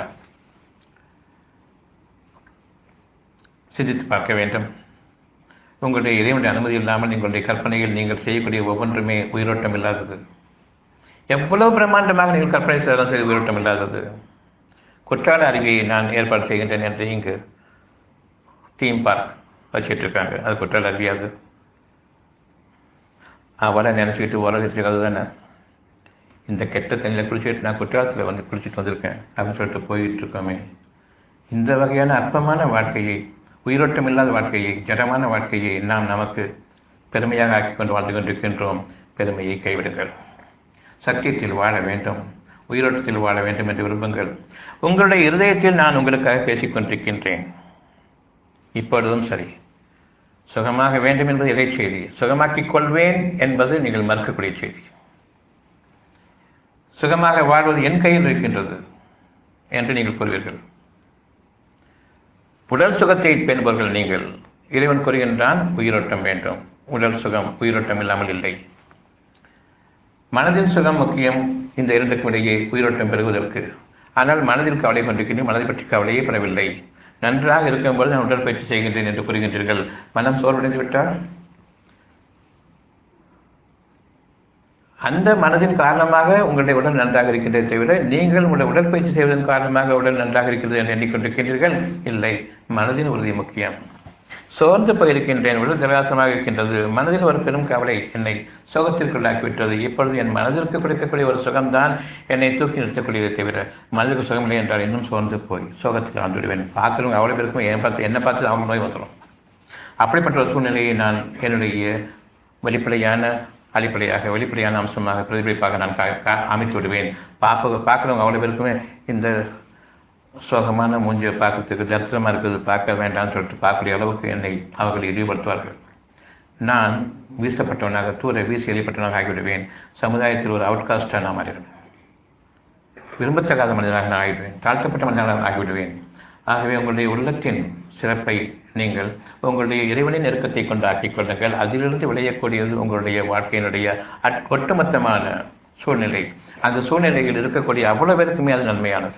S1: சிந்தித்து பார்க்க வேண்டும் உங்களுடைய இறைவனுடைய அனுமதி இல்லாமல் உங்களுடைய கற்பனையில் நீங்கள் செய்யக்கூடிய ஒவ்வொன்றுமே உயிரோட்டம் இல்லாதது எவ்வளவு பிரம்மாண்டமாக நீங்கள் கற்பனை செய்தாலும் செய்து உயிரோட்டம் இல்லாதது குற்றால அருவியை நான் ஏற்பாடு செய்கின்றேன் என்று இங்கு தீம் பார்க் வச்சுட்டு இருக்காங்க அது குற்றால அருவி அது அவளை நினச்சிக்கிட்டு உலகத்துக்கு அதுதானே இந்த கெட்ட தண்ணியில் குளிச்சுட்டு நான் குற்றாலத்தில் வந்து குளிச்சுட்டு வந்திருக்கேன் அப்படின்னு சொல்லிட்டு போயிட்டு இருக்கோமே இந்த வகையான அற்பமான வாழ்க்கையை உயிரோட்டம் இல்லாத வாழ்க்கையை ஜடமான வாழ்க்கையை நாம் நமக்கு பெருமையாக ஆக்கி கொண்டு வாழ்ந்து கொண்டிருக்கின்றோம் பெருமையை கைவிடுங்கள் சத்தியத்தில் வாழ வேண்டும் உயிரோட்டத்தில் வாழ வேண்டும் என்று விரும்புங்கள் உங்களுடைய இருதயத்தில் நான் உங்களுக்காக பேசிக் கொண்டிருக்கின்றேன் இப்பொழுதும் சரி சுகமாக வேண்டும் என்பது இறை செய்தி சுகமாக்கிக் கொள்வேன் என்பது நீங்கள் மறுக்கக்கூடிய செய்தி சுகமாக வாழ்வது என் கையில் இருக்கின்றது என்று நீங்கள் கூறுவீர்கள் உடல் சுகத்தை பேணுபவர்கள் நீங்கள் இறைவன் கூறுகின்றான் உயிரோட்டம் வேண்டும் உடல் சுகம் உயிரோட்டம் இல்லாமல் இல்லை மனதின் சுகம் முக்கியம் இந்த இரண்டுக்கும் இடையே உயிரோட்டம் பெறுவதற்கு ஆனால் மனதில் கவலை கொண்டிருக்கின்றேன் மனதை பற்றி கவலையே பெறவில்லை நன்றாக இருக்கும்போது நான் உடற்பயிற்சி செய்கின்றேன் என்று கூறுகின்றீர்கள் மனம் சோர்வடைந்து விட்டால் அந்த மனதின் காரணமாக உங்களுடைய உடல் நன்றாக இருக்கின்றதை தவிர நீங்கள் உங்களுடைய உடற்பயிற்சி செய்வதன் காரணமாக உடல் நன்றாக இருக்கிறது என்று எண்ணிக்கொண்டிருக்கின்றீர்கள் இல்லை மனதின் உறுதி முக்கியம் சோர்ந்து போயிருக்கின்றேன் உடல் திரகாசமாக இருக்கின்றது மனதில் ஒரு பெரும் கவலை என்னை சுகத்திற்குள்ளாக்கிவிட்டது இப்பொழுது என் மனதிற்கு கொடுக்கக்கூடிய ஒரு சுகம்தான் என்னை தூக்கி நிறுத்தக்கூடியதை தவிர மனதிற்கு சுகமில்லை என்றால் இன்னும் சோர்ந்து போய் சோகத்தில் ஆண்டு விடுவேன் பார்க்குறவங்க அவ்வளோ பேருக்கும் என்னை பார்த்து என்னை பார்த்து அவங்க நோய் வந்துடும் அப்படிப்பட்ட ஒரு சூழ்நிலையை நான் என்னுடைய வெளிப்படையான அடிப்படையாக வெளிப்படையான அம்சமாக பிரதிபலிப்பாக நான் கா- கா- அமைத்து விடுவேன் பார்ப்ப பார்க்குறவங்க அவ்வளோ பேருக்குமே இந்த சோகமான மூஞ்சியை பார்க்கறதுக்கு தரிசனமாக இருக்குது பார்க்க வேண்டாம்னு சொல்லிட்டு பார்க்கக்கூடிய அளவுக்கு என்னை அவர்கள் இழிவுபடுத்துவார்கள் நான் வீசப்பட்டவனாக தூர வீசி எறியப்பட்டவனாக ஆகிவிடுவேன் சமுதாயத்தில் ஒரு அவுட்காஸ்டாக நான் மாறிடுவேன் விரும்பத்தகாத மனிதனாக நான் ஆகிவிடுவேன் தாழ்த்தப்பட்ட மனிதனாக ஆகிவிடுவேன் ஆகவே உங்களுடைய உள்ளத்தின் சிறப்பை நீங்கள் உங்களுடைய இறைவனின் நெருக்கத்தை கொண்டு ஆக்கிக் கொள்ளுங்கள் அதிலிருந்து விளையக்கூடியது உங்களுடைய வாழ்க்கையினுடைய அட்- ஒட்டுமொத்தமான சூழ்நிலை அந்த சூழ்நிலையில் இருக்கக்கூடிய அவ்வளவு பேருக்குமே அது நன்மையானது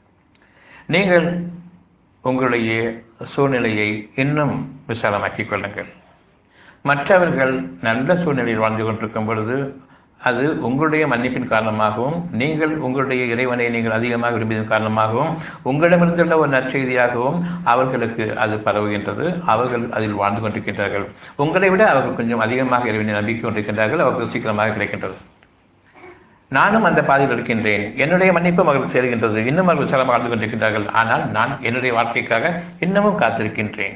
S1: நீங்கள் உங்களுடைய சூழ்நிலையை இன்னும் விசாலமாக்கிக் கொள்ளுங்கள் மற்றவர்கள் நல்ல சூழ்நிலையில் வாழ்ந்து கொண்டிருக்கும் பொழுது அது உங்களுடைய மன்னிப்பின் காரணமாகவும் நீங்கள் உங்களுடைய இறைவனை நீங்கள் அதிகமாக விரும்பியதன் காரணமாகவும் உங்களிடமிருந்துள்ள ஒரு நற்செய்தியாகவும் அவர்களுக்கு அது பரவுகின்றது அவர்கள் அதில் வாழ்ந்து கொண்டிருக்கின்றார்கள் உங்களை விட அவர்கள் கொஞ்சம் அதிகமாக இறைவனை நம்பிக்கை கொண்டிருக்கின்றார்கள் அவர்கள் சீக்கிரமாக கிடைக்கின்றது நானும் அந்த பாதையில் இருக்கின்றேன் என்னுடைய மன்னிப்பும் அவர்களுக்கு சேருகின்றது இன்னும் அவர்கள் சிரமம் வாழ்ந்து கொண்டிருக்கின்றார்கள் ஆனால் நான் என்னுடைய வாழ்க்கைக்காக இன்னமும் காத்திருக்கின்றேன்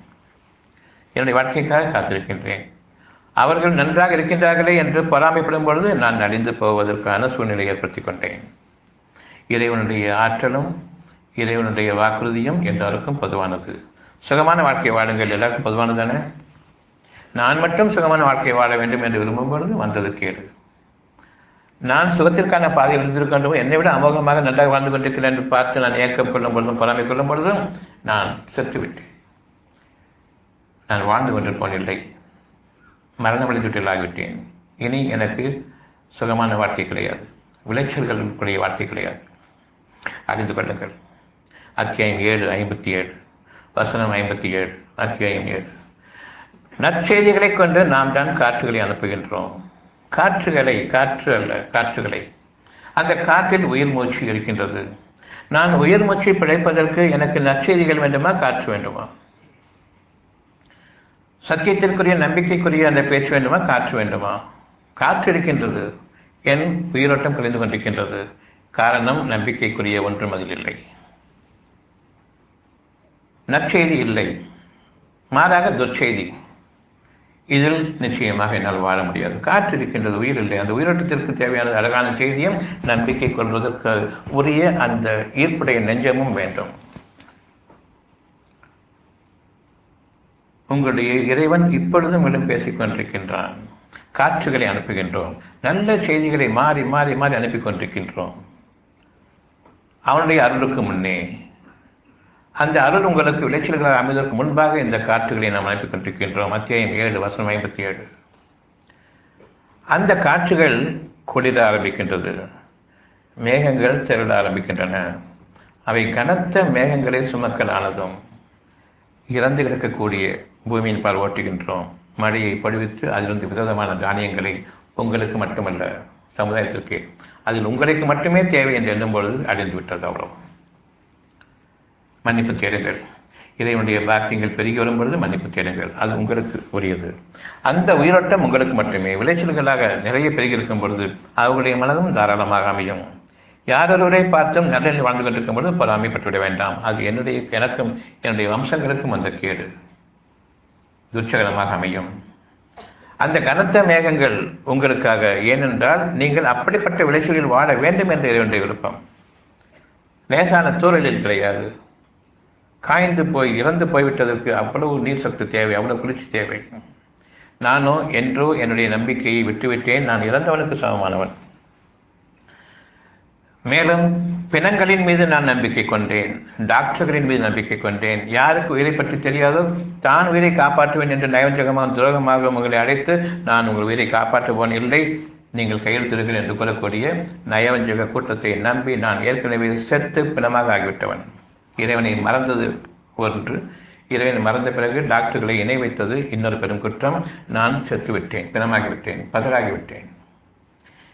S1: என்னுடைய வாழ்க்கைக்காக காத்திருக்கின்றேன் அவர்கள் நன்றாக இருக்கின்றார்களே என்று பொறாமைப்படும் பொழுது நான் நலிந்து போவதற்கான சூழ்நிலை ஏற்படுத்திக் கொண்டேன் இறைவனுடைய ஆற்றலும் இறைவனுடைய வாக்குறுதியும் எல்லாருக்கும் பொதுவானது சுகமான வாழ்க்கை வாழுங்கள் எல்லாருக்கும் பொதுவானதானே நான் மட்டும் சுகமான வாழ்க்கை வாழ வேண்டும் என்று விரும்பும் பொழுது வந்தது கேடு நான் சுகத்திற்கான பாதையில் இருந்திருக்கின்றோம் என்னை விட அமோகமாக நன்றாக வாழ்ந்து கொண்டிருக்கிறேன் என்று பார்த்து நான் ஏக்கம் கொள்ளும் பொழுதும் பொறாமை கொள்ளும் பொழுதும் நான் செத்துவிட்டேன் நான் வாழ்ந்து கொண்டிருப்போன் இல்லை மரண வழிதுட்டில் ஆகிவிட்டேன் இனி எனக்கு சுகமான வாழ்க்கை கிடையாது விளைச்சல்களுக்குரிய வாழ்க்கை கிடையாது அறிந்து கொள்ளுங்கள் அத்தியாயம் ஏழு ஐம்பத்தி ஏழு வசனம் ஐம்பத்தி ஏழு அத்தியாயம் ஏழு நற்செய்திகளை கொண்டு நாம் தான் காற்றுகளை அனுப்புகின்றோம் காற்றுகளை காற்று அல்ல காற்றுகளை அந்த காற்றில் உயிர் மூச்சு இருக்கின்றது நான் உயிர் மூச்சை பிழைப்பதற்கு எனக்கு நற்செய்திகள் வேண்டுமா காற்று வேண்டுமா சத்தியத்திற்குரிய நம்பிக்கைக்குரிய அந்த பேச்சு வேண்டுமா காற்று வேண்டுமா காற்று இருக்கின்றது என் உயிரோட்டம் கழிந்து கொண்டிருக்கின்றது காரணம் நம்பிக்கைக்குரிய ஒன்றும் அதில் இல்லை நற்செய்தி இல்லை மாறாக துர்ச்செய்தி இதில் நிச்சயமாக என்னால் வாழ முடியாது காற்று இருக்கின்றது உயிர் இல்லை அந்த உயிரோட்டத்திற்கு தேவையான அழகான செய்தியும் நம்பிக்கை கொள்வதற்கு உரிய அந்த ஈர்ப்புடைய நெஞ்சமும் வேண்டும் உங்களுடைய இறைவன் இப்பொழுதும் உங்களிடம் பேசிக் கொண்டிருக்கின்றான் காற்றுகளை அனுப்புகின்றோம் நல்ல செய்திகளை மாறி மாறி மாறி அனுப்பி கொண்டிருக்கின்றோம் அவனுடைய அருளுக்கு முன்னே அந்த அருள் உங்களுக்கு விளைச்சல்களாக அமைவதற்கு முன்பாக இந்த காற்றுகளை நாம் அனுப்பி கொண்டிருக்கின்றோம் அத்தியாயம் ஏழு வசனம் ஐம்பத்தி ஏழு அந்த காற்றுகள் குளிர ஆரம்பிக்கின்றது மேகங்கள் திரள ஆரம்பிக்கின்றன அவை கனத்த மேகங்களை சுமக்கலானதும் இறந்து கிடக்கக்கூடிய பூமியின் பால் ஓட்டுகின்றோம் மழையை பொழிவித்து அதிலிருந்து விதவிதமான தானியங்களை உங்களுக்கு மட்டுமல்ல சமுதாயத்திற்கு அதில் உங்களுக்கு மட்டுமே தேவை என்று எண்ணும் பொழுது அடைந்து விட்டது அவ்வளவு மன்னிப்பு தேடுங்கள் இறைவனுடைய பாக்கியங்கள் பெருகி வரும் பொழுது மன்னிப்பு தேடுங்கள் அது உங்களுக்கு உரியது அந்த உயிரோட்டம் உங்களுக்கு மட்டுமே விளைச்சல்களாக நிறைய பெருகி இருக்கும் பொழுது அவர்களுடைய மனதும் தாராளமாக அமையும் யாரொருவரை பார்த்தும் நல்ல வாழ்ந்து கொண்டிருக்கும் பொழுது பொறாமைப்பட்டுவிட வேண்டாம் அது என்னுடைய எனக்கும் என்னுடைய வம்சங்களுக்கும் அந்த கேடு துச்சகரமாக அமையும் அந்த கனத்த மேகங்கள் உங்களுக்காக ஏனென்றால் நீங்கள் அப்படிப்பட்ட விளைச்சலில் வாழ வேண்டும் என்ற இறைவனுடைய விருப்பம் லேசான தூரலில் கிடையாது காய்ந்து போய் இறந்து போய்விட்டதற்கு அவ்வளவு நீர் சத்து தேவை அவ்வளவு குளிர்ச்சி தேவை நானோ என்றோ என்னுடைய நம்பிக்கையை விட்டுவிட்டேன் நான் இறந்தவனுக்கு சமமானவன் மேலும் பிணங்களின் மீது நான் நம்பிக்கை கொண்டேன் டாக்டர்களின் மீது நம்பிக்கை கொண்டேன் யாருக்கு உயிரை பற்றி தெரியாதோ தான் உயிரை காப்பாற்றுவேன் என்று நயவஞ்சகமாக துரோகமாக உங்களை அழைத்து நான் உங்கள் உயிரை காப்பாற்றுவோன் இல்லை நீங்கள் கையெழுத்திடுங்கள் என்று கூறக்கூடிய நயவஞ்சக கூட்டத்தை நம்பி நான் ஏற்கனவே செத்து பிணமாக ஆகிவிட்டவன் இறைவனை மறந்தது ஒன்று இறைவனை மறந்த பிறகு டாக்டர்களை இணை வைத்தது இன்னொரு பெரும் குற்றம் நான் செத்துவிட்டேன் பிணமாகிவிட்டேன் பதறாகிவிட்டேன்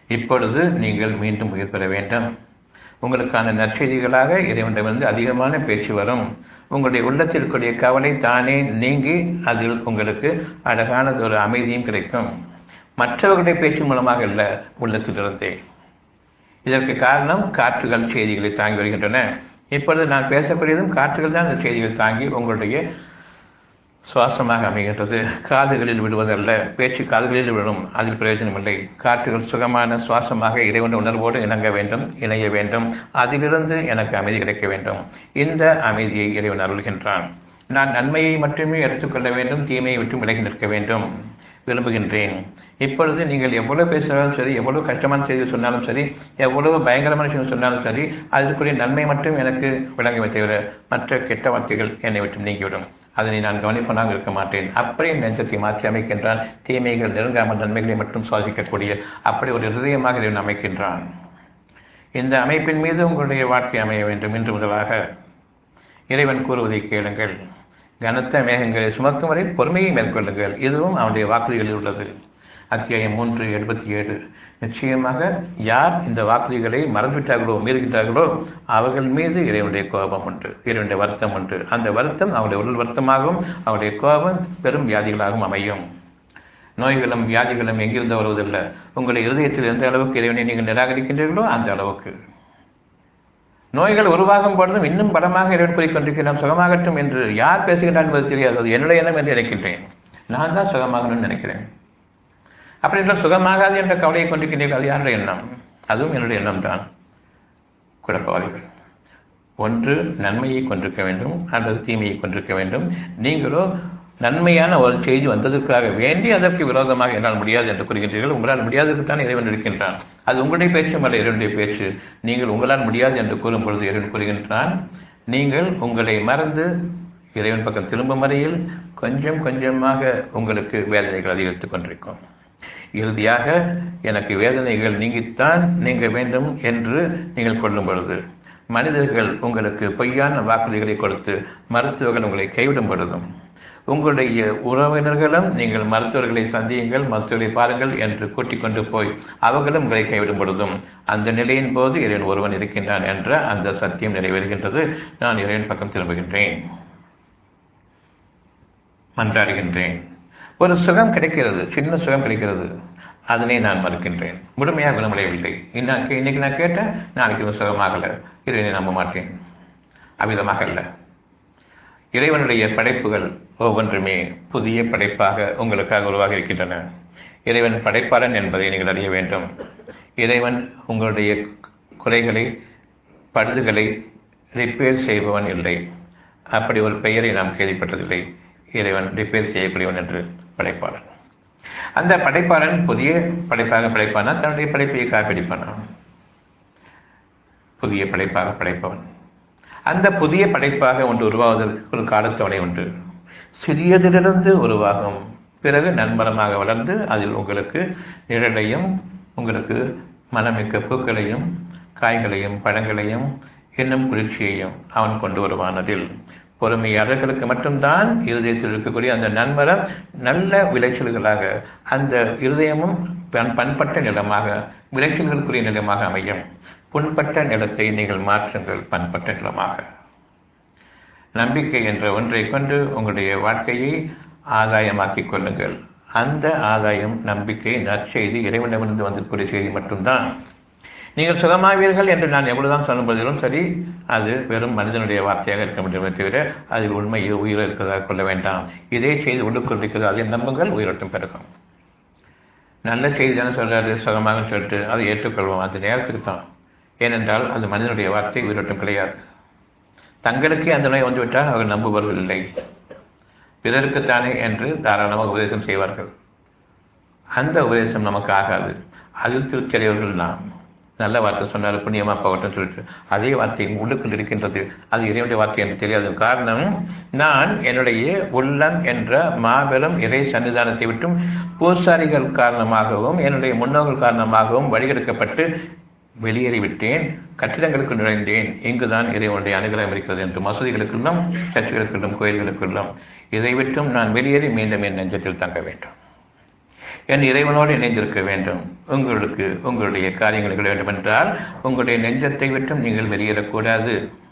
S1: இப்பொழுது நீங்கள் மீண்டும் உயிர் பெற வேண்டும் உங்களுக்கான நற்செய்திகளாக இறைவனிடமிருந்து அதிகமான பேச்சு வரும் உங்களுடைய உள்ளத்தில் இருக்கக்கூடிய கவலை தானே நீங்கி அதில் உங்களுக்கு அழகானது ஒரு அமைதியும் கிடைக்கும் மற்றவர்களுடைய பேச்சு மூலமாக அல்ல உள்ளத்திலிருந்தே இதற்கு காரணம் காற்றுகள் செய்திகளை தாங்கி வருகின்றன இப்பொழுது நான் பேசக்கூடியதும் காற்றுகள் தான் அந்த செய்திகளை தாங்கி உங்களுடைய சுவாசமாக அமைகின்றது காதுகளில் விடுவதல்ல பேச்சு காதுகளில் விடும் அதில் பிரயோஜனமில்லை காற்றுகள் சுகமான சுவாசமாக இறைவன் உணர்வோடு இணங்க வேண்டும் இணைய வேண்டும் அதிலிருந்து எனக்கு அமைதி கிடைக்க வேண்டும் இந்த அமைதியை இறைவன் அருள்கின்றான் நான் நன்மையை மட்டுமே எடுத்துக்கொள்ள வேண்டும் தீமையை விட்டு விலகி நிற்க வேண்டும் விரும்புகின்றேன் இப்பொழுது நீங்கள் எவ்வளவு பேசினாலும் சரி எவ்வளவு கஷ்டமான செய்தி சொன்னாலும் சரி எவ்வளவு பயங்கரமான விஷயம் சொன்னாலும் சரி அதற்குரிய நன்மை மட்டும் எனக்கு விளங்கவே தவிர மற்ற கெட்ட வார்த்தைகள் என்னை விட்டு நீங்கிவிடும் அதனை நான் கவனிப்பனாக இருக்க மாட்டேன் அப்படியே நெஞ்சத்தை மாற்றி அமைக்கின்றான் தீமைகள் நெருங்காமல் நன்மைகளை மட்டும் சுவாசிக்கக்கூடிய அப்படி ஒரு ஹிருதயமாக இறைவன் அமைக்கின்றான் இந்த அமைப்பின் மீது உங்களுடைய வாழ்க்கை அமைய வேண்டும் இன்று முதலாக இறைவன் கூறுவதை கேளுங்கள் கனத்த மேகங்களை சுமக்கும் வரை பொறுமையை மேற்கொள்ளுங்கள் இதுவும் அவனுடைய வாக்குறுதிகளில் உள்ளது அத்தியாயம் மூன்று எழுபத்தி ஏழு நிச்சயமாக யார் இந்த வாக்குறுதிகளை மறந்துவிட்டார்களோ மீறுகின்றார்களோ அவர்கள் மீது இறைவனுடைய கோபம் உண்டு இறைவனுடைய வருத்தம் உண்டு அந்த வருத்தம் அவருடைய உடல் வருத்தமாகவும் அவருடைய கோபம் பெரும் வியாதிகளாகவும் அமையும் நோய்களும் வியாதிகளும் எங்கிருந்து வருவதில்லை உங்களுடைய இருதயத்தில் எந்த அளவுக்கு இறைவனை நீங்கள் நிராகரிக்கின்றீர்களோ அந்த அளவுக்கு நோய்கள் உருவாகும் பொழுதும் இன்னும் பலமாக இறைவன் கூறிக்கொண்டிருக்கிறோம் சுகமாகட்டும் என்று யார் பேசுகிறார் என்பது தெரியாது அது என்னுடைய எண்ணம் என்று நினைக்கின்றேன் நான் தான் சுகமாகணும்னு நினைக்கிறேன் அப்படி என்றால் சுகமாகாது என்ற கவலையை கொண்டிருக்கின்றீர்கள் அது யாருடைய எண்ணம் அதுவும் என்னுடைய எண்ணம் தான் குழப்பவாதிகள் ஒன்று நன்மையை கொண்டிருக்க வேண்டும் அல்லது தீமையை கொண்டிருக்க வேண்டும் நீங்களோ நன்மையான ஒரு செய்தி வந்ததற்காக வேண்டி அதற்கு விரோதமாக என்னால் முடியாது என்று கூறுகின்றீர்கள் உங்களால் முடியாததுக்கு தான் இறைவன் இருக்கின்றான் அது உங்களுடைய பேச்சும் அல்ல இறைவனுடைய பேச்சு நீங்கள் உங்களால் முடியாது என்று கூறும் பொழுது இறைவன் கூறுகின்றான் நீங்கள் உங்களை மறந்து இறைவன் பக்கம் திரும்பும் வரையில் கொஞ்சம் கொஞ்சமாக உங்களுக்கு வேதனைகள் அதிகரித்துக் கொண்டிருக்கும் இறுதியாக எனக்கு வேதனைகள் நீங்கித்தான் நீங்க வேண்டும் என்று நீங்கள் கொள்ளும் பொழுது மனிதர்கள் உங்களுக்கு பொய்யான வாக்குறுதிகளை கொடுத்து மருத்துவர்கள் உங்களை கைவிடும் பொழுதும் உங்களுடைய உறவினர்களும் நீங்கள் மருத்துவர்களை சந்தியுங்கள் மருத்துவர்களை பாருங்கள் என்று கூட்டிக் கொண்டு போய் அவர்களும் உங்களை கைவிடும் பொழுதும் அந்த நிலையின் போது இறைவன் ஒருவன் இருக்கின்றான் என்ற அந்த சத்தியம் நிறைவேறுகின்றது நான் இறைவன் பக்கம் திரும்புகின்றேன் மன்றாடுகின்றேன் ஒரு சுகம் கிடைக்கிறது சின்ன சுகம் கிடைக்கிறது அதனை நான் மறுக்கின்றேன் முழுமையாக குணமடையவில்லை இன்னைக்கு இன்னைக்கு நான் கேட்டேன் நாளைக்கு சுகமாகலை இறைவனை நம்ப மாட்டேன் அவ்விதமாக அல்ல இறைவனுடைய படைப்புகள் ஒவ்வொன்றுமே புதிய படைப்பாக உங்களுக்காக உருவாகி இருக்கின்றன இறைவன் படைப்பாளன் என்பதை நீங்கள் அறிய வேண்டும் இறைவன் உங்களுடைய குறைகளை பழுதுகளை ரிப்பேர் செய்பவன் இல்லை அப்படி ஒரு பெயரை நாம் கேள்விப்பட்டதில்லை இறைவன் ரிப்பேர் செய்யக்கூடியவன் என்று படைப்பாளன் அந்த படைப்பாளன் புதிய படைப்பாக படைப்பானா தன்னுடைய படைப்பையை காப்பிடிப்பானா புதிய படைப்பாக படைப்பவன் அந்த புதிய படைப்பாக ஒன்று உருவாவதற்கு ஒரு காலத்தவணை உண்டு சிறியதிலிருந்து உருவாகும் பிறகு நண்பரமாக வளர்ந்து அதில் உங்களுக்கு நிழலையும் உங்களுக்கு மனமிக்க பூக்களையும் காய்களையும் பழங்களையும் இன்னும் குளிர்ச்சியையும் அவன் கொண்டு வருவானதில் பொறுமையாளர்களுக்கு மட்டும்தான் இருதயத்தில் இருக்கக்கூடிய அந்த நன்மரம் நல்ல விளைச்சல்களாக அந்த இருதயமும் பண் பண்பட்ட நிலமாக விளைச்சல்களுக்குரிய நிலமாக அமையும் புண்பட்ட நிலத்தை நீங்கள் மாற்றுங்கள் பண்பட்ட நிலமாக நம்பிக்கை என்ற ஒன்றை கொண்டு உங்களுடைய வாழ்க்கையை ஆதாயமாக்கிக் கொள்ளுங்கள் அந்த ஆதாயம் நம்பிக்கை நற்செய்தி இறைவனிடமிருந்து வந்திருக்கூடிய செய்தி மட்டும்தான் நீங்கள் சுகமாவீர்கள் என்று நான் எவ்வளவுதான் சொல்லும் போதிலும் சரி அது வெறும் மனிதனுடைய வார்த்தையாக இருக்க முடியுமே தவிர அதில் உண்மை உயிர் இருக்கிறதாக கொள்ள வேண்டாம் இதே செய்தி உள்ளுக்குள் இருக்கிறது அதை நம்புங்கள் உயிரோட்டம் பெருகும் நல்ல செய்தி தானே சொல்றாரு சுகமாக சொல்லிட்டு அதை ஏற்றுக்கொள்வோம் அந்த நேரத்துக்கு தான் ஏனென்றால் அது மனிதனுடைய வார்த்தை உயிரோட்டம் கிடையாது தங்களுக்கே அந்த நோய் வந்துவிட்டால் அவர்கள் நம்புபவர்கள் பிறருக்குத்தானே என்று தாராளமாக உபதேசம் செய்வார்கள் அந்த உபதேசம் நமக்கு ஆகாது அதில் திருச்செறியவர்கள் நாம் நல்ல வார்த்தை சொன்னார் புண்ணியமா போகட்டும் சொல்லிட்டு அதே வார்த்தை உள்ளுக்குள் இருக்கின்றது அது இறைவனுடைய வார்த்தை என்று தெரியாது காரணம் நான் என்னுடைய உள்ளம் என்ற மாபெரும் இறை சன்னிதானத்தை விட்டும் பூசாரிகள் காரணமாகவும் என்னுடைய முன்னோர்கள் காரணமாகவும் வழிகெடுக்கப்பட்டு வெளியேறிவிட்டேன் கட்டிடங்களுக்கு நுழைந்தேன் இங்குதான் இறைவனுடைய அனுகிரகம் இருக்கிறது என்று மசூதிகளுக்குள்ளும் சர்ச்சுகளுக்குள்ளும் கோயில்களுக்குள்ளும் இதை விட்டும் நான் வெளியேறி மீண்டும் என் நெஞ்சத்தில் தங்க வேண்டும் என் இறைவனோடு இணைந்திருக்க வேண்டும் உங்களுக்கு உங்களுடைய காரியங்கள் வேண்டும் என்றால் உங்களுடைய நெஞ்சத்தை விட்டும் நீங்கள் வெளியேறக்கூடாது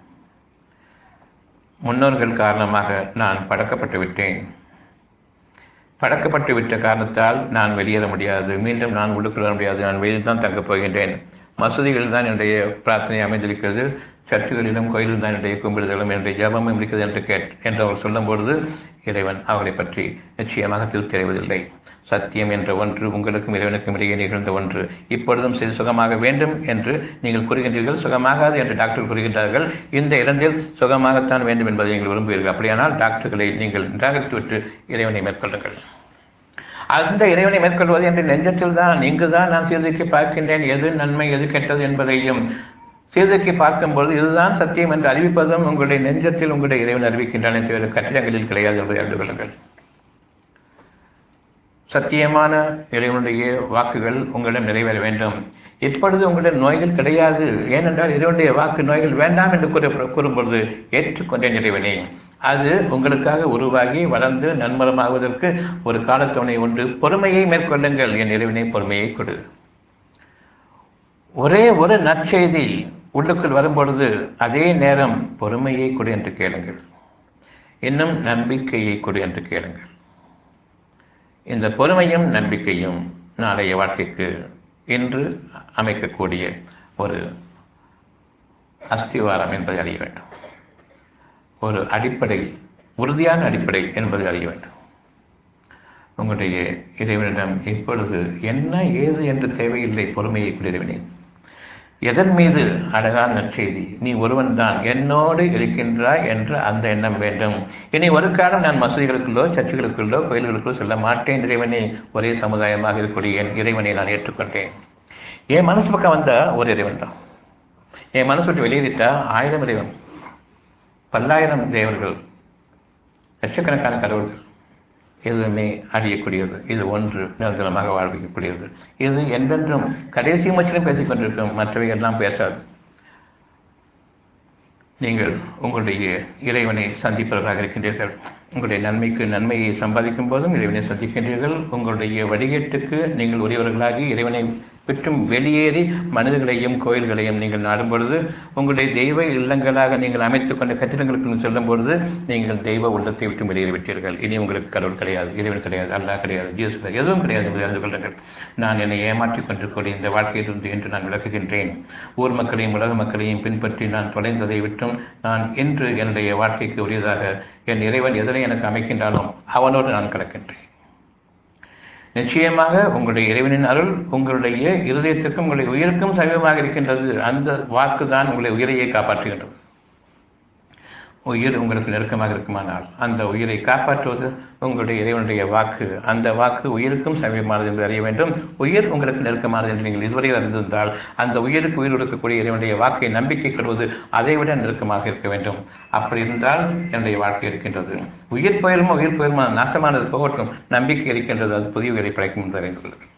S1: முன்னோர்கள் காரணமாக நான் பழக்கப்பட்டு விட்டேன் பழக்கப்பட்டு விட்ட காரணத்தால் நான் வெளியேற முடியாது மீண்டும் நான் உள்ளுக்குள்ள முடியாது நான் வெளியில் தான் தங்கப் போகின்றேன் மசூதிகளில் தான் என்னுடைய பிரார்த்தனை அமைந்திருக்கிறது சர்ச்சுகளிலும் கோயிலில் தான் என்னுடைய கும்பிடுதலும் என்னுடைய ஜபமும் இருக்கிறது என்று கேட் என்று அவர் சொல்லும்பொழுது இறைவன் அவர்களை பற்றி நிச்சயமாக திருப்தி அடைவதில்லை சத்தியம் என்ற ஒன்று உங்களுக்கும் இறைவனுக்கும் இடையே நிகழ்ந்த ஒன்று இப்பொழுதும் சிறு சுகமாக வேண்டும் என்று நீங்கள் கூறுகின்றீர்கள் சுகமாகாது என்று டாக்டர் கூறுகின்றார்கள் இந்த இரண்டில் சுகமாகத்தான் வேண்டும் என்பதை நீங்கள் விரும்புவீர்கள் அப்படியானால் டாக்டர்களை நீங்கள் நிராகரித்துவிட்டு இறைவனை மேற்கொள்ளுங்கள் அந்த இறைவனை மேற்கொள்வது என்று நெஞ்சத்தில் தான் இங்குதான் நான் சீர்தூக்கி பார்க்கின்றேன் எது நன்மை எது கெட்டது என்பதையும் சீர்தூக்கி பார்க்கும்போது இதுதான் சத்தியம் என்று அறிவிப்பதும் உங்களுடைய நெஞ்சத்தில் உங்களுடைய இறைவன் அறிவிக்கின்றானே தவிர கட்டிடங்களில் கிடையாது என்பதை அறிந்து கொள்ளுங்கள் சத்தியமான இறைவனுடைய வாக்குகள் உங்களிடம் நிறைவேற வேண்டும் இப்பொழுது உங்களிடம் நோய்கள் கிடையாது ஏனென்றால் இறைவனுடைய வாக்கு நோய்கள் வேண்டாம் என்று கூற கூறும்பொழுது ஏற்றுக்கொண்டேன் இறைவனே அது உங்களுக்காக உருவாகி வளர்ந்து நன்மரமாவதற்கு ஒரு காலத்தவணை உண்டு பொறுமையை மேற்கொள்ளுங்கள் என் இறைவனை பொறுமையை கொடு ஒரே ஒரு நற்செய்தி உள்ளுக்குள் வரும்பொழுது அதே நேரம் பொறுமையை கொடு என்று கேளுங்கள் இன்னும் நம்பிக்கையை கொடு என்று கேளுங்கள் இந்த பொறுமையும் நம்பிக்கையும் நாளைய வாழ்க்கைக்கு இன்று அமைக்கக்கூடிய ஒரு அஸ்திவாரம் என்பதை அறிய வேண்டும் ஒரு அடிப்படை உறுதியான அடிப்படை என்பதை அறிய வேண்டும் உங்களுடைய இறைவனிடம் இப்பொழுது என்ன ஏது என்று தேவையில்லை பொறுமையை குடிறவினேன் எதன் மீது அழகான நற்செய்தி நீ ஒருவன் தான் என்னோடு இருக்கின்றாய் என்ற அந்த எண்ணம் வேண்டும் இனி ஒரு காலம் நான் மசூதிகளுக்குள்ளோ சர்ச்சுகளுக்குள்ளோ கோயில்களுக்குள்ளோ செல்ல மாட்டேன் இறைவனே ஒரே சமுதாயமாக இருக்கக்கூடிய என் இறைவனை நான் ஏற்றுக்கொண்டேன் என் மனசு பக்கம் வந்த ஒரு இறைவன் தான் என் மனசு விட்டு வெளியேறிட்டா ஆயிரம் இறைவன் பல்லாயிரம் தேவர்கள் லட்சக்கணக்கான கடவுள்கள் எதுவுமே அறியக்கூடியது இது ஒன்று நிரந்தரமாக வாழ்விக்கக்கூடியது இது என்றென்றும் கடைசி முற்றிலும் பேசிக் கொண்டிருக்கும் மற்றவை எல்லாம் பேசாது நீங்கள் உங்களுடைய இறைவனை சந்திப்பவர்களாக இருக்கின்றீர்கள் உங்களுடைய நன்மைக்கு நன்மையை சம்பாதிக்கும் போதும் இறைவனை சந்திக்கின்றீர்கள் உங்களுடைய வடிகேட்டுக்கு நீங்கள் உரியவர்களாகி இறைவனை விட்டும் வெளியேறி மனிதர்களையும் கோயில்களையும் நீங்கள் நாடும் பொழுது உங்களுடைய தெய்வ இல்லங்களாக நீங்கள் அமைத்துக் கொண்ட கட்டிடங்களுக்கு செல்லும் பொழுது நீங்கள் தெய்வ உள்ளத்தை விட்டு வெளியேறிவிட்டீர்கள் இனி உங்களுக்கு கடவுள் கிடையாது இறைவன் கிடையாது அல்லாஹ் கிடையாது ஜீசஸ் கிடையாது எதுவும் கிடையாது என்று அறிந்து கொள்ளுங்கள் நான் என்னை ஏமாற்றிக் கொண்டிருக்கூடிய இந்த வாழ்க்கையிலிருந்து என்று நான் விளக்குகின்றேன் ஊர் மக்களையும் உலக மக்களையும் பின்பற்றி நான் தொலைந்ததை விட்டும் நான் இன்று என்னுடைய வாழ்க்கைக்கு உரியதாக என் இறைவன் எதனை எனக்கு அமைக்கின்றானோ அவனோடு நான் கலக்கின்றேன் நிச்சயமாக உங்களுடைய இறைவனின் அருள் உங்களுடைய இருதயத்திற்கும் உங்களுடைய உயிருக்கும் சமீபமாக இருக்கின்றது அந்த வாக்கு தான் உங்களுடைய உயிரையே காப்பாற்றுகின்றது உயிர் உங்களுக்கு நெருக்கமாக இருக்குமானால் அந்த உயிரை காப்பாற்றுவது உங்களுடைய இறைவனுடைய வாக்கு அந்த வாக்கு உயிருக்கும் சமீபமானது என்று அறிய வேண்டும் உயிர் உங்களுக்கு நெருக்கமானது என்று நீங்கள் இதுவரை அறிந்திருந்தால் அந்த உயிருக்கு உயிர் கொடுக்கக்கூடிய இறைவனுடைய வாக்கை நம்பிக்கை கொள்வது அதைவிட நெருக்கமாக இருக்க வேண்டும் அப்படி இருந்தால் என்னுடைய வாழ்க்கை இருக்கின்றது உயிர் போயிருமோ உயிர் போயிருமோ நாசமானது போகட்டும் நம்பிக்கை இருக்கின்றது அது புதிய உயிரை படைக்கும் என்று அறிந்து கொள்ளுங்கள்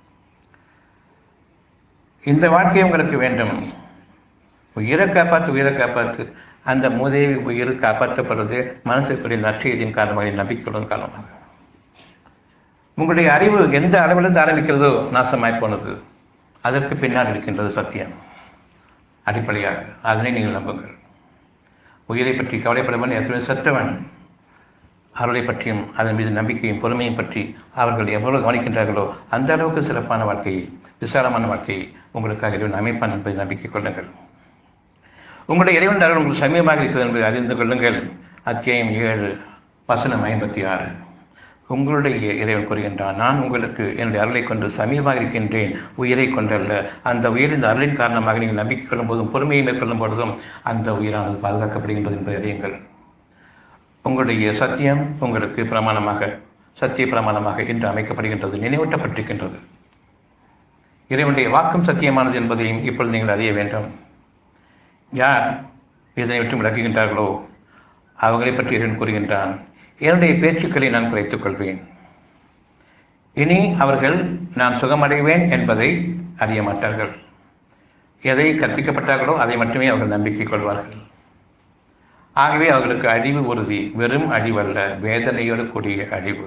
S1: இந்த வாழ்க்கை உங்களுக்கு வேண்டும் உயிரை காப்பாற்று உயிரை காப்பாற்று அந்த மூதேவி உயிர் காப்பாற்றப்படுவது மனசுக்குரிய நற்செய்தியின் காரணமாக நம்பிக்கையுடன் காரணமாக உங்களுடைய அறிவு எந்த அளவிலிருந்து ஆரம்பிக்கிறதோ நாசமாய் போனது அதற்கு பின்னால் இருக்கின்றது சத்தியம் அடிப்படையாக அதனை நீங்கள் நம்புங்கள் உயிரை பற்றி கவலைப்படுவன் எத்தனை செத்தவன் அருளை பற்றியும் அதன் மீது நம்பிக்கையும் பொறுமையும் பற்றி அவர்கள் எவ்வளவு கவனிக்கின்றார்களோ அந்த அளவுக்கு சிறப்பான வாழ்க்கையை விசாலமான வாழ்க்கையை உங்களுக்காக இறைவன் அமைப்பான் என்பதை நம்பிக்கை கொள்ளுங்கள் உங்களுடைய இறைவன் அருள் உங்களுக்கு சமீபமாக இருக்கிறது என்பதை அறிந்து கொள்ளுங்கள் அத்தியாயம் ஏழு வசனம் ஐம்பத்தி ஆறு உங்களுடைய இறைவன் கூறுகின்றான் நான் உங்களுக்கு என்னுடைய அருளை கொண்டு சமீபமாக இருக்கின்றேன் உயிரை கொண்டல்ல அந்த உயிர் இந்த அருளின் காரணமாக நீங்கள் நம்பிக்கை கொள்ளும் போதும் பொறுமையை மேற்கொள்ளும் பொழுதும் அந்த உயிரானது பாதுகாக்கப்படுகின்றது என்பதை அறியுங்கள் உங்களுடைய சத்தியம் உங்களுக்கு பிரமாணமாக சத்திய பிரமாணமாக இன்று அமைக்கப்படுகின்றது நினைவூட்டப்பட்டிருக்கின்றது இறைவனுடைய வாக்கும் சத்தியமானது என்பதையும் இப்பொழுது நீங்கள் அறிய வேண்டும் யார் இதனை விட்டு விளக்குகின்றார்களோ அவர்களை பற்றி இறைவன் கூறுகின்றான் என்னுடைய பேச்சுக்களை நான் குறைத்துக் கொள்வேன் இனி அவர்கள் நான் சுகமடைவேன் என்பதை அறிய மாட்டார்கள் எதை கற்பிக்கப்பட்டார்களோ அதை மட்டுமே அவர்கள் நம்பிக்கை கொள்வார்கள் ஆகவே அவர்களுக்கு அழிவு உறுதி வெறும் அழிவல்ல வேதனையோடு கூடிய அழிவு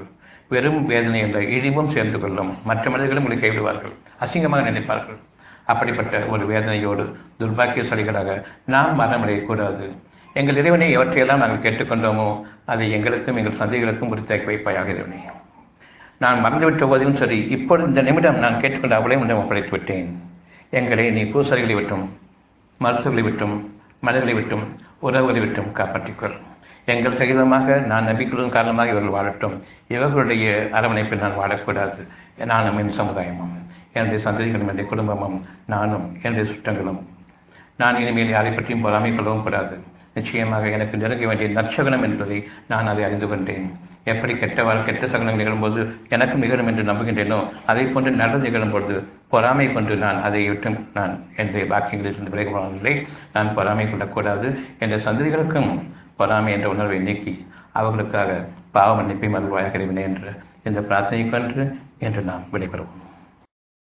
S1: வெறும் வேதனை என்ற இழிவும் சேர்ந்து கொள்ளும் மற்ற மனிதர்களும் உங்களை கைவிடுவார்கள் அசிங்கமாக நினைப்பார்கள் அப்படிப்பட்ட ஒரு வேதனையோடு துர்பாக்கியசாலிகளாக நாம் மரணமடையக்கூடாது எங்கள் இறைவனை எவற்றையெல்லாம் நாங்கள் கேட்டுக்கொண்டோமோ அதை எங்களுக்கும் எங்கள் சந்தைகளுக்கும் உறுதியாக்கி வைப்பாயாக இறைவனே நான் மறந்துவிட்ட போதிலும் சரி இப்பொழுது இந்த நிமிடம் நான் கேட்டுக்கொண்ட அவளையும் உன்னை ஒப்படைத்து விட்டேன் எங்களை நீ பூசாரிகளை விட்டும் மருத்துவர்களை விட்டும் மனிதர்களை விட்டும் உறவுகளை விட்டும் காப்பாற்றிக்கொள் எங்கள் சகிதமாக நான் நம்பிக்கையின் காரணமாக இவர்கள் வாழட்டும் இவர்களுடைய அரவணைப்பில் நான் வாழக்கூடாது நானும் என் சமுதாயமும் என்னுடைய சந்ததிகளும் என்னுடைய குடும்பமும் நானும் என்னுடைய சுற்றங்களும் நான் இனிமேல் யாரை பற்றியும் பொறாமை கொள்ளவும் கூடாது நிச்சயமாக எனக்கு நெருங்க வேண்டிய நற்சகனம் என்பதை நான் அதை அறிந்து கொண்டேன் எப்படி கெட்டவாறு கெட்ட சகனம் நிகழும்போது எனக்கு நிகழும் என்று நம்புகின்றேனோ அதை போன்று நல்லது நிகழும் பொழுது பொறாமை கொண்டு நான் அதை விட்டு நான் என்னுடைய வாக்கியங்களிலிருந்து விலகுவதில்லை நான் பொறாமை கொள்ளக்கூடாது என்ற சந்ததிகளுக்கும் பொறாமை என்ற உணர்வை நீக்கி அவர்களுக்காக பாவ மன்னிப்பை மறுவாயாக என்ற இந்த பிரார்த்தனை கொன்று என்று நாம் விடைபெறுவோம்